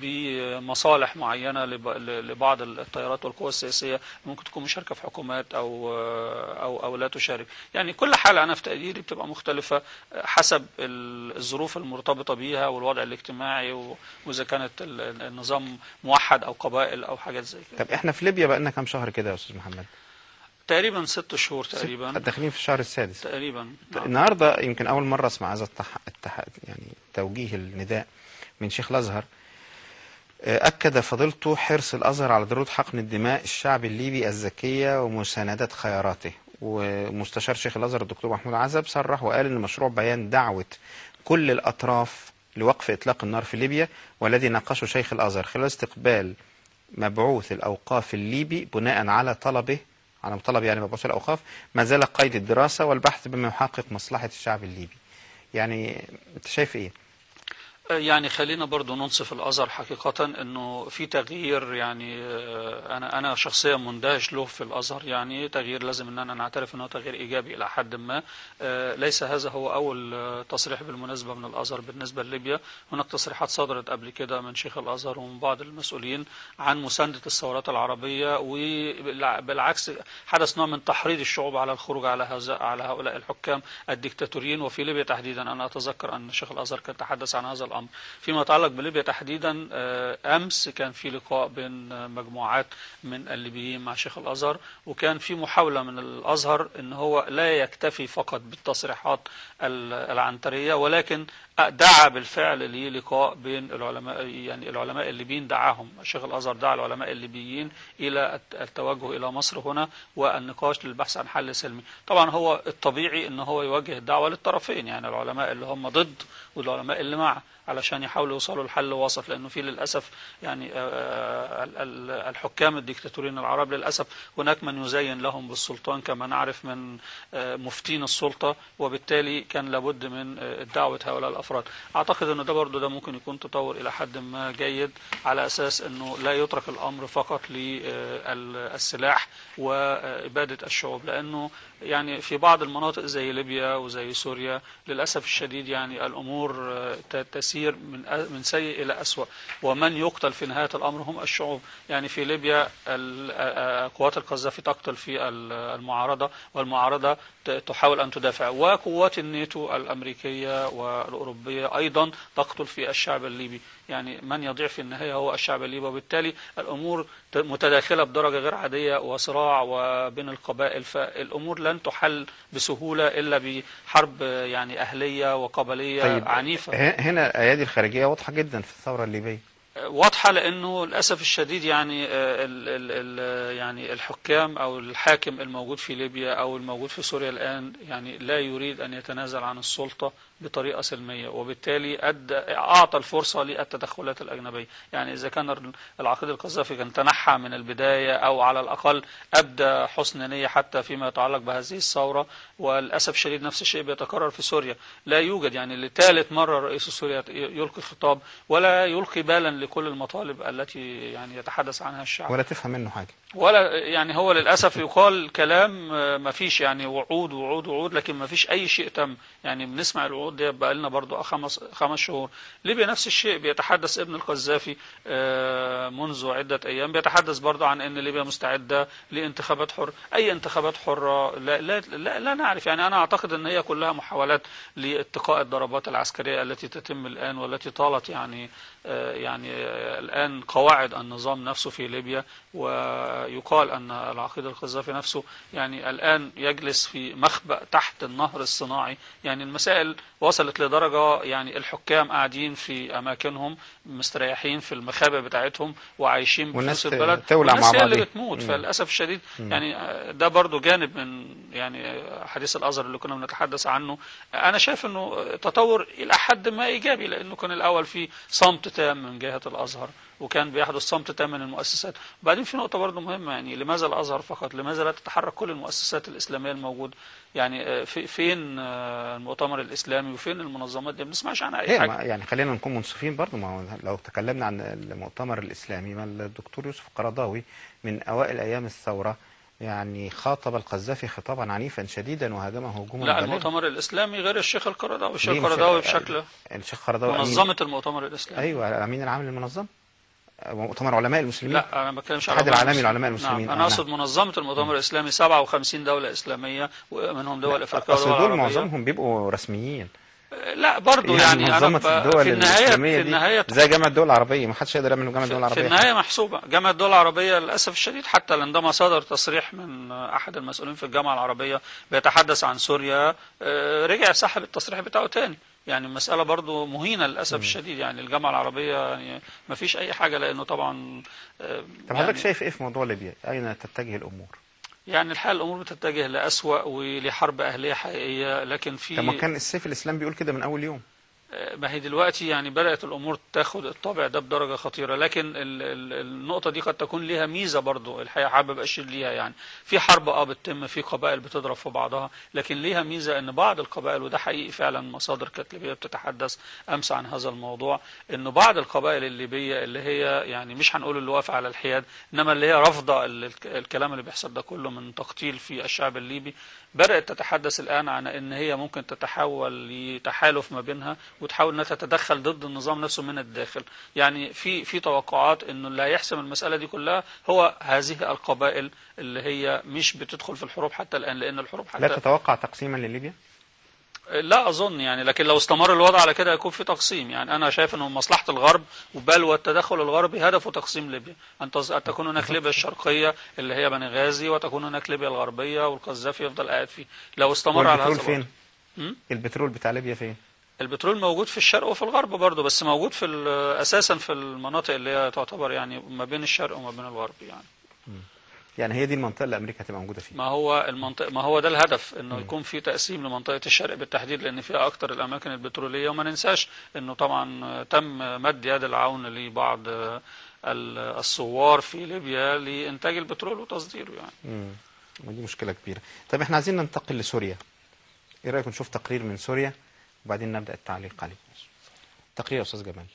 بمصالح معينة لب- لبعض التيارات والقوى السياسية ممكن تكون مشاركة في حكومات أو آه، أو أو لا تشارك يعني كل حالة أنا في تقديري بتبقى مختلفة حسب ال- الظروف المرتبطة بيها والوضع الاجتماعي و- وإذا كانت ال- النظام موحد أو قبائل أو حاجات زي كده طب احنا في ليبيا بقالنا كام شهر كده يا استاذ محمد تقريبا ست شهور تقريبا داخلين في الشهر السادس تقريبا نعم. النهارده يمكن اول مره اسمع هذا التح... التح... يعني توجيه النداء من شيخ الازهر آه، اكد فضيلته حرص الازهر على ضروره حقن الدماء الشعب الليبي الزكيه ومسانده خياراته ومستشار شيخ الازهر الدكتور محمود عزب صرح وقال ان مشروع بيان دعوه كل الاطراف لوقف اطلاق النار في ليبيا والذي ناقشه شيخ الازهر خلال استقبال مبعوث الاوقاف الليبي بناء على طلبه على طلب يعني مبعوث الاوقاف ما زال قيد الدراسه والبحث بما يحقق مصلحه الشعب الليبي. يعني انت شايف ايه؟ يعني خلينا برضو ننصف الازهر حقيقة انه في تغيير يعني آه، انا انا شخصيا مندهش له في الازهر يعني تغيير لازم اننا نعترف انه تغيير ايجابي الى حد ما آه، ليس هذا هو اول آه، تصريح بالمناسبة من الازهر بالنسبة لليبيا هناك تصريحات صدرت قبل كده من شيخ الازهر ومن بعض المسؤولين عن مساندة الثورات العربية وبالعكس حدث نوع من تحريض الشعوب على الخروج على هذا على هؤلاء الحكام الدكتاتوريين وفي ليبيا تحديدا انا اتذكر ان شيخ الازهر كان تحدث عن هذا الامر فيما يتعلق بليبيا تحديدا آه، امس كان في لقاء بين آه، مجموعات من الليبيين مع شيخ الازهر وكان في محاوله من الازهر ان هو لا يكتفي فقط بالتصريحات ال- العنتريه ولكن دعا بالفعل للقاء بين العلماء يعني العلماء الليبيين دعاهم شيخ الازهر دعا العلماء الليبيين الى الت- التوجه الى مصر هنا والنقاش للبحث عن حل سلمي طبعا هو الطبيعي ان هو يوجه الدعوه للطرفين يعني العلماء اللي هم ضد والعلماء اللي مع علشان يحاولوا يوصلوا لحل وسط لانه في للاسف يعني آه، ال- ال- الحكام الديكتاتوريين العرب للاسف هناك من يزين لهم بالسلطان كما نعرف من آه، مفتين السلطه وبالتالي كان لابد من آه، دعوه هؤلاء الافراد اعتقد انه ده برضه ده ممكن يكون تطور الى حد ما جيد على اساس انه لا يترك الامر فقط للسلاح واباده الشعوب لانه يعني في بعض المناطق زي ليبيا وزي سوريا للاسف الشديد يعني الامور آه، ت- تسير من أ- من سيء الى اسوء ومن يقتل في نهايه الامر هم الشعوب يعني في ليبيا ال- آه، آه، قوات القذافي تقتل في ال- المعارضه والمعارضه ت- تحاول ان تدافع وقوات الناتو الامريكيه والاوروبيه ايضا تقتل في الشعب الليبي يعني من يضيع في النهايه هو الشعب الليبي وبالتالي الامور ت- متداخله بدرجه غير عاديه وصراع وبين القبائل فالامور لن تحل بسهوله الا بحرب يعني اهليه وقبليه طيب عنيفه ه- هنا الايادي الخارجيه واضحه جدا في الثوره الليبيه. واضحه لانه للاسف الشديد يعني آه، ال ال ال يعني الحكام او الحاكم الموجود في ليبيا او الموجود في سوريا الان يعني لا يريد ان يتنازل عن السلطه بطريقه سلميه وبالتالي أدى اعطى الفرصه للتدخلات الاجنبيه يعني اذا كان العقيد القذافي كان تنحى من البدايه او على الاقل ابدى حسن نيه حتى فيما يتعلق بهذه الثوره وللاسف الشديد نفس الشيء بيتكرر في سوريا لا يوجد يعني لثالث مره رئيس سوريا يلقي خطاب ولا يلقي بالا لكل المطالب التي يعني يتحدث عنها الشعب ولا تفهم منه حاجه. ولا يعني هو للاسف يقال كلام آه، ما فيش يعني وعود وعود وعود لكن ما فيش اي شيء تم يعني بنسمع الوعود دي بقى لنا برضو خمس خمس شهور ليبيا نفس الشيء بيتحدث ابن القذافي آه، منذ عده ايام بيتحدث برضو عن ان ليبيا مستعده لانتخابات حر اي انتخابات حره لا لا لا, لا نعرف يعني انا اعتقد ان هي كلها محاولات لاتقاء الضربات العسكريه التي تتم الان والتي طالت يعني آه، يعني آه، الآن قواعد النظام نفسه في ليبيا ويقال أن العقيد القذافي نفسه يعني الآن يجلس في مخبأ تحت النهر الصناعي يعني المسائل وصلت لدرجة يعني الحكام قاعدين في أماكنهم مستريحين في المخابئ بتاعتهم وعايشين والناس بفلوس البلد تولع والناس مع هي اللي بعضها. بتموت مم. فللأسف الشديد يعني آه، ده برضو جانب من يعني حديث الأزهر اللي كنا بنتحدث عنه أنا شايف أنه تطور إلى حد ما إيجابي لأنه كان الأول في صمت تام من جهة الأزهر وكان بيحدث صمت تام من المؤسسات وبعدين في نقطة برضو مهمة يعني لماذا الأزهر فقط لماذا لا تتحرك كل المؤسسات الإسلامية الموجودة يعني آه، في فين آه، المؤتمر الإسلامي وفين المنظمات دي ما بنسمعش عنها أي هي حاجة ما يعني خلينا نكون منصفين برضو ما هو لو تكلمنا عن المؤتمر الإسلامي ما الدكتور يوسف قرضاوي من أوائل أيام الثورة يعني خاطب القذافي خطابا عنيفا شديدا وهاجمه هجوما لا بالغا. المؤتمر الإسلامي غير الشيخ القرضاوي الشيخ ليه مش- القرضاوي بشكل الشيخ قرضاوي أمين- منظمة المؤتمر الإسلامي ايوه الامين العام للمنظمه مؤتمر علماء المسلمين لا انا ما بتكلمش الاتحاد على العالمي المسلمين. للعلماء المسلمين. نعم. آه، انا اقصد منظمه المؤتمر الاسلامي 57 دوله اسلاميه ومنهم دول افريقيه اصل ودول دول عربيه معظمهم بيبقوا رسميين لا برضو يعني, يعني انا منظمه ب- الدول في النهايه الاسلاميه في دي النهايه زي جامعه الدول العربيه ما حدش يقدر يعمل جامعه الدول في العربيه النهايه محسوبه جامعه الدول العربيه للاسف الشديد حتى عندما صدر تصريح من احد المسؤولين في الجامعه العربيه بيتحدث عن سوريا آه، رجع سحب التصريح بتاعه تاني يعني المسألة برضو مهينة للأسف الشديد يعني الجامعة العربية يعني ما فيش أي حاجة لأنه طبعا آه، طب حضرتك يعني- شايف ايه في موضوع ليبيا اين تتجه الامور يعني الحال الامور بتتجه لاسوا ولحرب اهليه حقيقيه لكن في طب ما كان السيف الاسلام بيقول كده من اول يوم ما هي دلوقتي يعني بدات الامور تاخد الطابع ده بدرجه خطيره لكن ال ال النقطه دي قد تكون ليها ميزه برضو الحقيقه حابب اشير ليها يعني في حرب اه بتتم في قبائل بتضرب في بعضها لكن ليها ميزه ان بعض القبائل وده حقيقي فعلا مصادر كانت ليبيه بتتحدث امس عن هذا الموضوع انه بعض القبائل الليبيه اللي هي يعني مش هنقول اللي واقفه على الحياد انما اللي هي رافضه ال- الك- الكلام اللي بيحصل ده كله من تقتيل في الشعب الليبي بدات تتحدث الان عن ان هي ممكن تتحول لتحالف ما بينها وتحاول انها تتدخل ضد النظام نفسه من الداخل يعني في في توقعات انه اللي هيحسم المساله دي كلها هو هذه القبائل اللي هي مش بتدخل في الحروب حتى الان لان الحروب حتى لا تتوقع تقسيما لليبيا لا اظن يعني لكن لو استمر الوضع على كده هيكون في تقسيم يعني انا شايف انه مصلحه الغرب بل والتدخل الغربي هدفه تقسيم ليبيا ان تز- أن تكون هناك ليبيا الشرقيه اللي هي بنغازي وتكون هناك ليبيا الغربيه والقذافي يفضل قاعد فيه لو استمر على هذا والبترول الوضع. فين م? البترول بتاع ليبيا فين البترول موجود في الشرق وفي الغرب برضه بس موجود في ال- اساسا في المناطق اللي هي تعتبر يعني ما بين الشرق وما بين الغرب يعني يعني هي دي المنطقه اللي امريكا هتبقى موجوده فيها ما هو المنطقة ما هو ده الهدف انه يكون في تقسيم لمنطقة الشرق بالتحديد لان فيها اكتر الاماكن البترولية وما ننساش انه طبعا تم مد يد العون لبعض ال- الثوار في ليبيا لانتاج البترول وتصديره يعني مم. ودي مشكله كبيره طب احنا عايزين ننتقل لسوريا ايه رايكم نشوف تقرير من سوريا وبعدين نبدا التعليق عليه تقرير يا استاذ جمال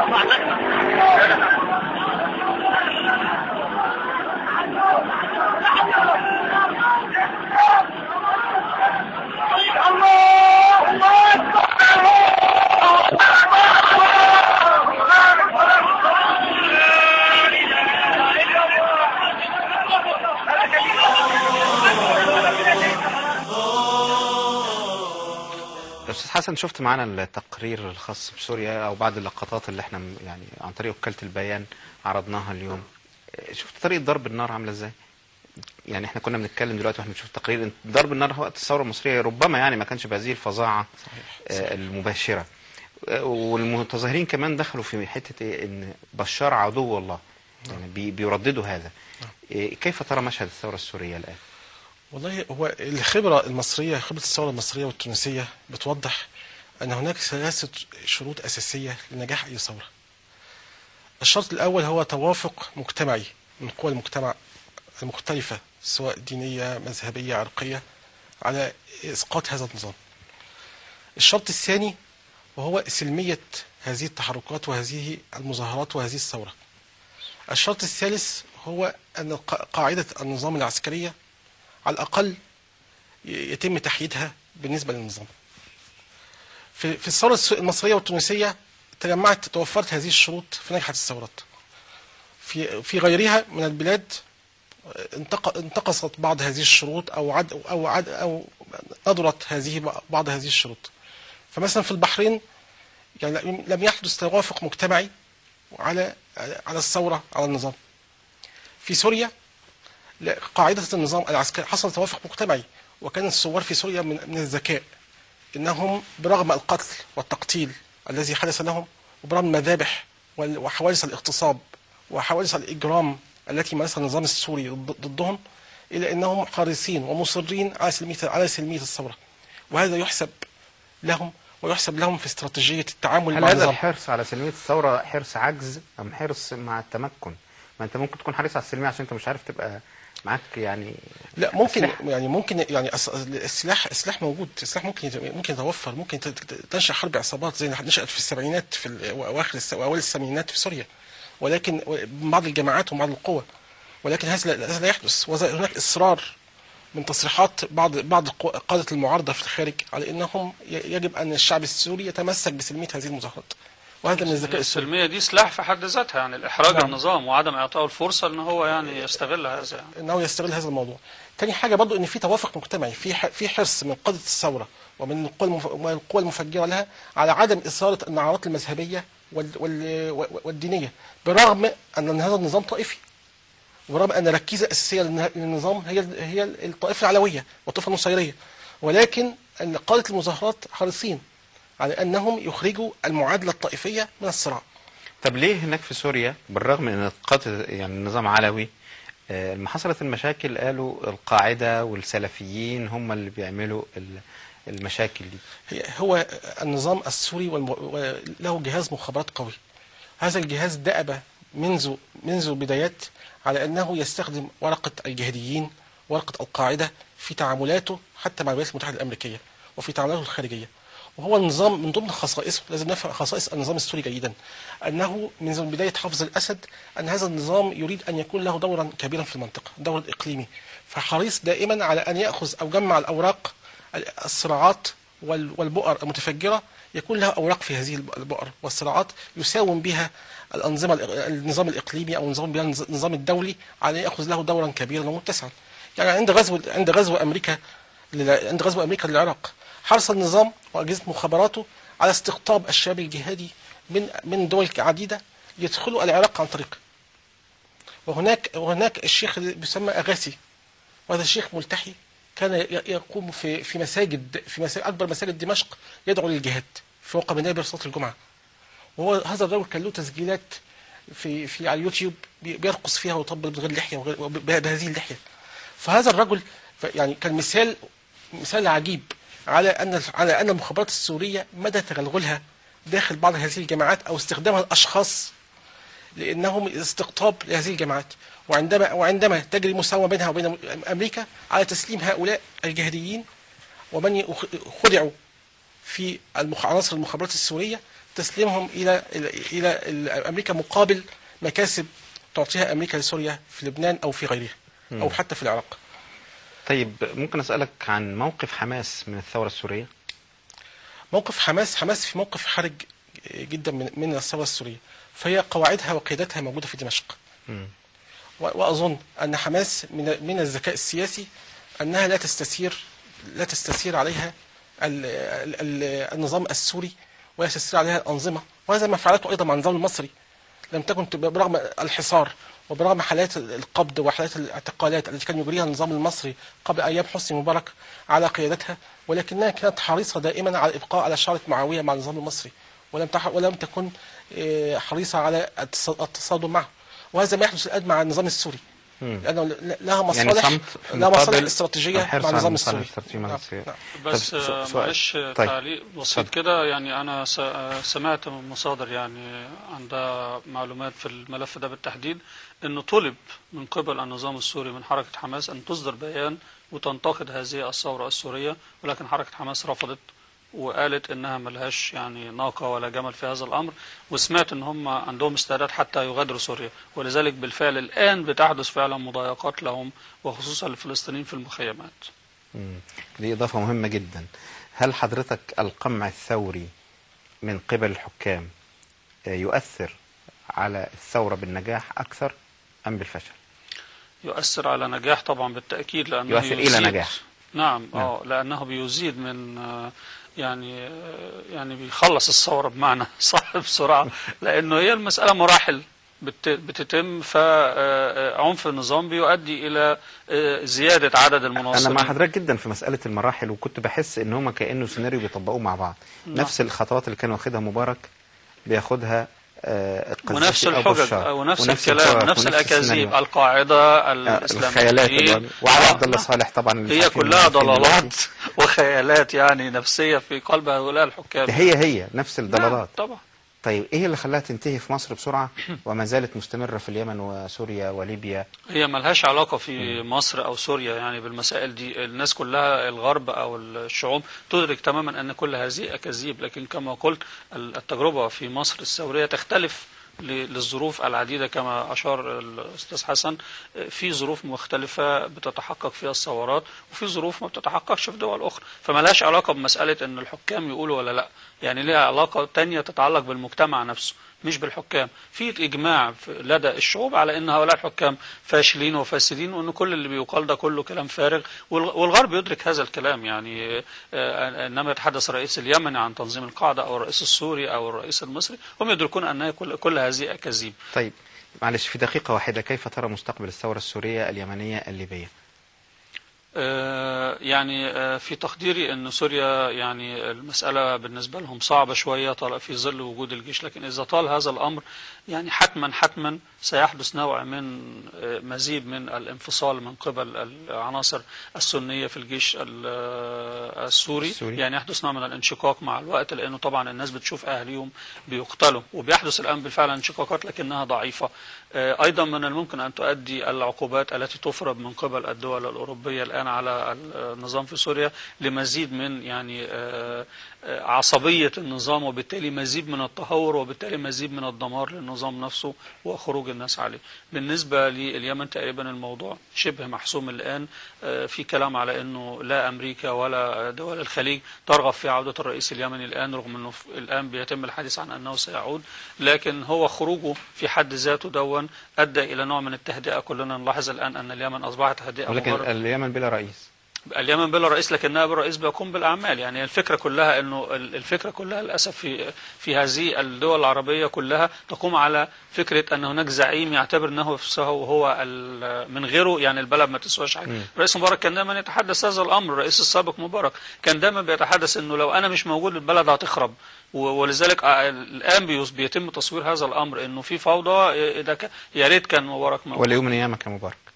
استاذ حسن شفت معانا التقرير الخاص بسوريا او بعض اللقطات اللي احنا م- يعني عن طريق وكاله البيان عرضناها اليوم إيه، شفت طريقه ضرب النار عامله ازاي يعني احنا كنا بنتكلم دلوقتي واحنا بنشوف التقرير إن ضرب النار وقت الثوره المصريه ربما يعني ما كانش بهذه الفظاعه آه، المباشره آه، والمتظاهرين كمان دخلوا في حته ايه ان بشار عدو الله يعني بي- بيرددوا هذا إيه، كيف ترى مشهد الثوره السوريه الان والله هو الخبرة المصرية خبرة الثورة المصرية والتونسية بتوضح أن هناك ثلاثة شروط أساسية لنجاح أي ثورة. الشرط الأول هو توافق مجتمعي من قوى المجتمع المختلفة سواء دينية مذهبية عرقية على إسقاط هذا النظام. الشرط الثاني وهو سلمية هذه التحركات وهذه المظاهرات وهذه الثورة. الشرط الثالث هو أن الق- قاعدة النظام العسكرية على الأقل ي- يتم تحييدها بالنسبة للنظام في, في الثورة الس- المصرية والتونسية تجمعت توفرت هذه الشروط فنجحت الثورات في في غيرها من البلاد آه، انتق- انتقصت بعض هذه الشروط او عد او عد او نضرت هذه بعض هذه الشروط فمثلا في البحرين يعني لم- لم يحدث توافق مجتمعي على على الثورة على النظام في سوريا لا، قاعدة النظام العسكري حصل توافق مجتمعي وكان الثوار في سوريا من, من الذكاء انهم برغم القتل والتقتيل الذي حدث لهم وبرغم المذابح وال- وحوادث الاغتصاب وحوادث الاجرام التي مارسها النظام السوري ضد- ضدهم الا انهم حريصين ومصرين على سلميه على سلميه الثوره وهذا يحسب لهم ويحسب لهم في استراتيجيه التعامل هل مع هذا النظام الحرص على سلميه الثوره حرص عجز ام حرص مع التمكن ما انت ممكن تكون حريص على السلميه عشان انت مش عارف تبقى معاك يعني لا ممكن أسلحة. يعني ممكن يعني أس- السلاح السلاح موجود السلاح ممكن يت- ممكن يتوفر ممكن ت- ت- تنشا حرب عصابات زي اللي نشات في السبعينات في ال- واواخر الس- واوائل الثمانينات في سوريا ولكن و- بعض الجماعات وبعض القوى ولكن هذا لا- هذا لا يحدث وهناك اصرار من تصريحات بعض بعض القو- قاده المعارضه في الخارج على انهم ي- يجب ان الشعب السوري يتمسك بسلميه هذه المظاهرات وهذا من الذكاء السوري السلمية دي سلاح في حد ذاتها يعني الإحراج نعم. النظام وعدم إعطائه الفرصة إن هو يعني يستغل هذا يعني. انه يستغل هذا الموضوع. تاني حاجه برضو ان في توافق مجتمعي في ح- في حرص من قاده الثوره ومن القوى المف... ومن القوى المفجره لها على عدم اثاره النعرات المذهبيه وال... وال... والدينيه برغم ان هذا النظام طائفي ورغم ان الركيزه الاساسيه للن- للنظام هي هي الطائفه العلويه والطائفه النصيريه ولكن ان قاده المظاهرات حريصين على انهم يخرجوا المعادله الطائفيه من الصراع. طب ليه هناك في سوريا بالرغم ان القتل يعني النظام علوي آه، لما حصلت المشاكل قالوا القاعده والسلفيين هم اللي بيعملوا ال- المشاكل دي هي- هو النظام السوري والم... و- له جهاز مخابرات قوي هذا الجهاز دأب منذ منذ البدايات على أنه يستخدم ورقة الجهاديين ورقة القاعدة في تعاملاته حتى مع الولايات المتحدة الأمريكية وفي تعاملاته الخارجية وهو النظام من ضمن خصائصه لازم نفهم خصائص النظام السوري جيدا أنه منذ بداية حافظ الأسد أن هذا النظام يريد أن يكون له دورا كبيرا في المنطقة دورا إقليمي فحريص دائما على أن يأخذ أو جمع الأوراق الصراعات وال- والبؤر المتفجرة يكون لها أوراق في هذه البؤر والصراعات يساوم بها الأنظمة النظام الإقليمي أو النظام بها النظام الدولي على أن يأخذ له دورا كبيرا ومتسعا يعني عند غزو عند غزو أمريكا لل- عند غزو أمريكا للعراق حرص النظام وأجهزة مخابراته على استقطاب الشباب الجهادي من من دول عديدة يدخلوا العراق عن طريقه وهناك وهناك الشيخ اللي بيسمى أغاثي وهذا الشيخ ملتحي كان ي- يقوم في في مساجد في مساجد اكبر مساجد دمشق يدعو للجهاد فوق منابر صلاه الجمعه وهو هذا الرجل كان له تسجيلات في في على اليوتيوب بي- بيرقص فيها ويطبل بغير لحيه وغير- وب- بهذه اللحيه فهذا الرجل ف- يعني كان مثال مثال عجيب على ان على ان المخابرات السوريه مدى تغلغلها داخل بعض هذه الجماعات او استخدامها الاشخاص لانهم استقطاب لهذه الجماعات وعندما وعندما تجري مساومه بينها وبين امريكا على تسليم هؤلاء الجهاديين ومن يخ- خدعوا في المخ- عناصر المخابرات السوريه تسليمهم الى الى, إلى إلى امريكا مقابل مكاسب تعطيها امريكا لسوريا في لبنان او في غيرها او حتى في العراق طيب ممكن اسالك عن موقف حماس من الثوره السوريه موقف حماس حماس في موقف حرج جدا من من الثوره السوريه فهي قواعدها وقيادتها موجوده في دمشق مم. و- واظن ان حماس من من الذكاء السياسي انها لا تستثير لا تستثير عليها ال ال ال النظام السوري ولا تستثير عليها الانظمه وهذا ما فعلته ايضا مع النظام المصري لم تكن تب- برغم الحصار وبرغم حالات القبض وحالات الاعتقالات التي كان يجريها النظام المصري قبل ايام حسني مبارك على قيادتها ولكنها كانت حريصه دائما على الابقاء على شاره معاويه مع النظام المصري ولم تح ولم تكن آه، حريصه على التص- التصادم معه وهذا ما يحدث الان مع النظام السوري مم. لانه ل- لها يعني مصالح صمت في لها مصالح مقابل استراتيجيه الحرص مع على النظام المصالح السوري الاستراتيجية مع نعم، السوري. نعم. بس طب س- آه، سؤال. معلش طيب. تعليق بسيط اتفضل. كده يعني انا س- آه، سمعت من مصادر يعني عندها معلومات في الملف ده بالتحديد انه طلب من قبل النظام السوري من حركه حماس ان تصدر بيان وتنتقد هذه الثوره السوريه ولكن حركه حماس رفضت وقالت انها ملهاش يعني ناقه ولا جمل في هذا الامر وسمعت ان هم عندهم استعداد حتى يغادروا سوريا ولذلك بالفعل الان بتحدث فعلا مضايقات لهم وخصوصا للفلسطينيين في المخيمات مم. دي إضافة مهمة جدا هل حضرتك القمع الثوري من قبل الحكام آه، يؤثر على الثورة بالنجاح أكثر أم بالفشل؟ يؤثر على نجاح طبعا بالتأكيد لأنه يؤثر إلى يزيد- نجاح. نعم, نعم. اه لأنه بيزيد من آه، يعني آه، يعني بيخلص الثورة بمعنى صح بسرعة لأنه هي المسألة مراحل بت- بتتم فعنف النظام بيؤدي إلى آه، زيادة عدد أنا المناصرين مع حضرتك جدا في مسألة المراحل وكنت بحس إن هما كأنه سيناريو بيطبقوه مع بعض نعم. نفس الخطوات اللي كان واخدها مبارك بياخدها آه، القذافي ونفس أو الحجج بشار. ونفس, ونفس الكلام الحجج نفس ونفس الأكاذيب السيناريو. القاعدة آه، الخيالات الإسلاميين اللي- وعلى عبد الله نعم. صالح طبعا اللي مش هي عارفين كلها هو فين دلوقتي. ضلالات وخيالات يعني نفسية في قلب هؤلاء الحكام هي هي نفس الضلالات نعم طبعا طيب ايه اللي خلاها تنتهي في مصر بسرعه وما زالت مستمره في اليمن وسوريا وليبيا هي ملهاش علاقة في مصر أو سوريا يعني بالمسائل دي الناس كلها الغرب أو الشعوب تدرك تماما أن كل هذه أكاذيب لكن كما قلت التجربة في مصر الثورية تختلف ل- للظروف العديدة كما أشار الأستاذ حسن في ظروف مختلفة بتتحقق فيها الثورات وفي ظروف ما بتتحققش في دول أخرى فملهاش علاقة بمسألة أن الحكام يقولوا ولا لا يعني ليها علاقة تانية تتعلق بالمجتمع نفسه مش بالحكام في إجماع في- لدى الشعوب على أن هؤلاء الحكام فاشلين وفاسدين وأن كل اللي بيقال ده كله كلام فارغ والغ- والغرب يدرك هذا الكلام يعني آه، إنما يتحدث الرئيس اليمني عن تنظيم القاعدة أو الرئيس السوري أو الرئيس المصري هم يدركون أنها كل, كل هذه أكاذيب طيب معلش في دقيقه واحده كيف ترى مستقبل الثوره السوريه اليمنيه الليبيه آه، يعني آه، في تقديري أن سوريا يعني المسألة بالنسبة لهم صعبة شوية طال- في ظل وجود الجيش لكن إذا طال هذا الأمر يعني حتما حتما سيحدث نوع من آه، مزيد من الانفصال من قبل العناصر السنية في الجيش ال- آه، السوري السوري. يعني يحدث نوع من الانشقاق مع الوقت لأنه طبعا الناس بتشوف أهليهم بيقتلوا وبيحدث الآن بالفعل انشقاقات لكنها ضعيفة آه، أيضا من الممكن أن تؤدي العقوبات التي تفرض من قبل الدول الأوروبية الآن على النظام في سوريا لمزيد من يعني آه، آه، عصبية النظام وبالتالي مزيد من التهور وبالتالي مزيد من الدمار للنظام نفسه وخروج الناس عليه بالنسبة لليمن تقريبا الموضوع شبه محسوم الآن آه، في كلام على أنه لا أمريكا ولا دول الخليج ترغب في عودة الرئيس اليمني الآن رغم أنه في- الآن بيتم الحديث عن أنه سيعود لكن هو خروجه في حد ذاته دون أدى إلى نوع من التهدئة كلنا نلاحظ الآن أن اليمن أصبحت هادئة ولكن مغرب. اليمن بلا رئيس اليمن بلا رئيس لكن نائب الرئيس بيقوم بالاعمال يعني الفكره كلها انه ال- الفكره كلها للاسف في في هذه الدول العربيه كلها تقوم على فكره ان هناك زعيم يعتبر انه نفسه هو ال- من غيره يعني البلد ما تسواش حاجه الرئيس مبارك كان دايما يتحدث هذا الامر الرئيس السابق مبارك كان دايما بيتحدث انه لو انا مش موجود البلد هتخرب و- ولذلك آه، الان بيس- بيتم تصوير هذا الامر انه في فوضى اذا كان يا ريت كان مبارك موجود واليوم من ايامك يا مبارك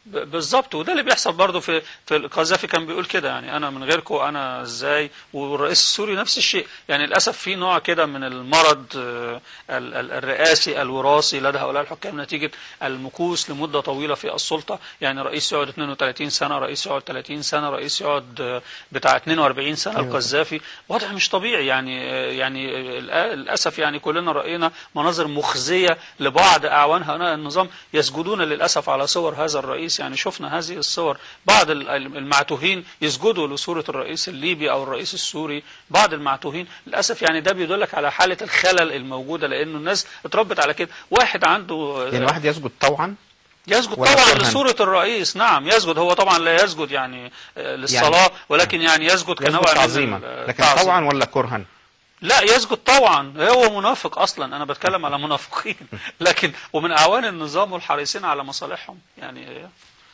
ب- بالظبط وده اللي بيحصل برضه في في القذافي كان بيقول كده يعني انا من غيركم انا ازاي والرئيس السوري نفس الشيء يعني للاسف في نوع كده من المرض آه، ال- ال- الرئاسي الوراثي لدى هؤلاء الحكام نتيجه المكوس لمده طويله في السلطه يعني رئيس يقعد 32 سنه رئيس يقعد 30 سنه رئيس يقعد آه، بتاع 42 سنه القذافي وضع مش طبيعي يعني آه، يعني آه، للاسف يعني كلنا راينا مناظر مخزيه لبعض اعوان هؤلاء النظام يسجدون للاسف على صور هذا الرئيس يعني شفنا هذه الصور بعض ال- المعتوهين يسجدوا لصوره الرئيس الليبي او الرئيس السوري بعض المعتوهين للاسف يعني ده بيدلك على حاله الخلل الموجوده لانه الناس اتربت على كده واحد عنده يعني واحد يسجد طوعا يسجد ولا طبعا كرها؟ لصورة الرئيس نعم يسجد هو طبعا لا يسجد يعني آه، للصلاة ولكن يعني يسجد يسجد كنوع من تعظيما ال- لكن التعظيم. طوعا ولا كرها لا يسجد طوعا هو منافق اصلا انا بتكلم على منافقين لكن ومن اعوان النظام والحريصين على مصالحهم يعني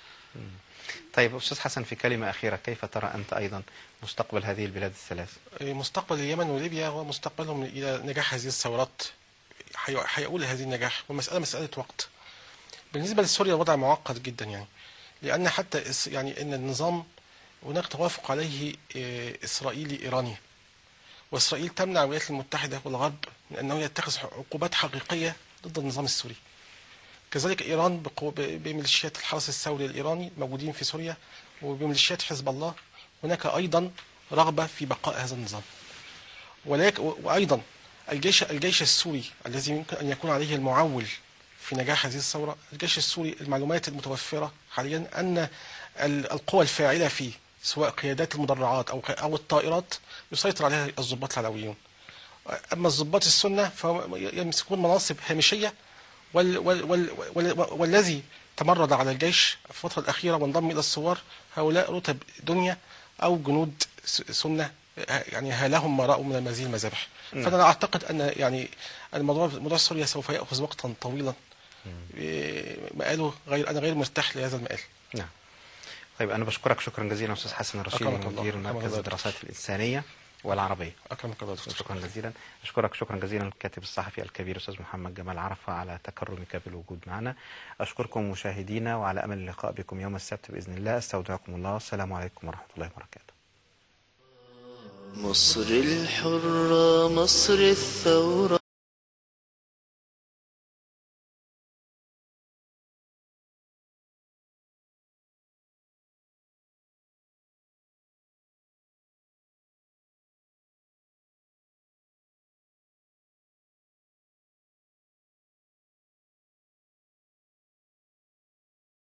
طيب أستاذ حسن في كلمة أخيرة كيف ترى أنت أيضا مستقبل هذه البلاد الثلاث مستقبل اليمن وليبيا هو مستقبلهم إلى نجاح هذه الثورات حي- هيقول هذه النجاح والمسألة مسألة وقت بالنسبة لسوريا الوضع معقد جدا يعني لأن حتى إس- يعني أن النظام هناك توافق عليه آه، إسرائيلي إيراني وإسرائيل تمنع الولايات المتحدة والغرب من أنه يتخذ عقوبات حقيقية ضد النظام السوري كذلك إيران بقو- ب- بميليشيات الحرس الثوري الإيراني موجودين في سوريا وبميليشيات حزب الله هناك أيضا رغبة في بقاء هذا النظام ولكن وأيضا الجيش الجيش السوري الذي يمكن أن يكون عليه المعول في نجاح هذه الثورة الجيش السوري المعلومات المتوفرة حاليا أن ال- القوى الفاعلة فيه سواء قيادات المدرعات أو أو الطائرات يسيطر عليها الضباط العلويون أما الضباط السنة فهم يمسكون مناصب هامشية وال وال وال وال والذي تمرد على الجيش في الفترة الأخيرة وانضم إلى الثوار هؤلاء رتب دنيا أو جنود س- سنة يعني هالهم ما رأوا من هذه المذابح فأنا لا أعتقد أن يعني الموضوع موضوع سوريا سوف يأخذ وقتا طويلا إيه، مقاله غير أنا غير مرتاح لهذا المقال نعم طيب أنا بشكرك شكرا جزيلا أستاذ حسن الرشيد أكرمك الله. مدير أكرمك مركز الله. الدراسات الإنسانية والعربية أكرمك الله دكتور. شكرا جزيلا أشكرك شكرا جزيلا الكاتب الصحفي الكبير أستاذ محمد جمال عرفة على تكرمك بالوجود معنا أشكركم مشاهدينا وعلى أمل اللقاء بكم يوم السبت بإذن الله أستودعكم الله السلام عليكم ورحمة الله وبركاته مصر الحرة مصر الثورة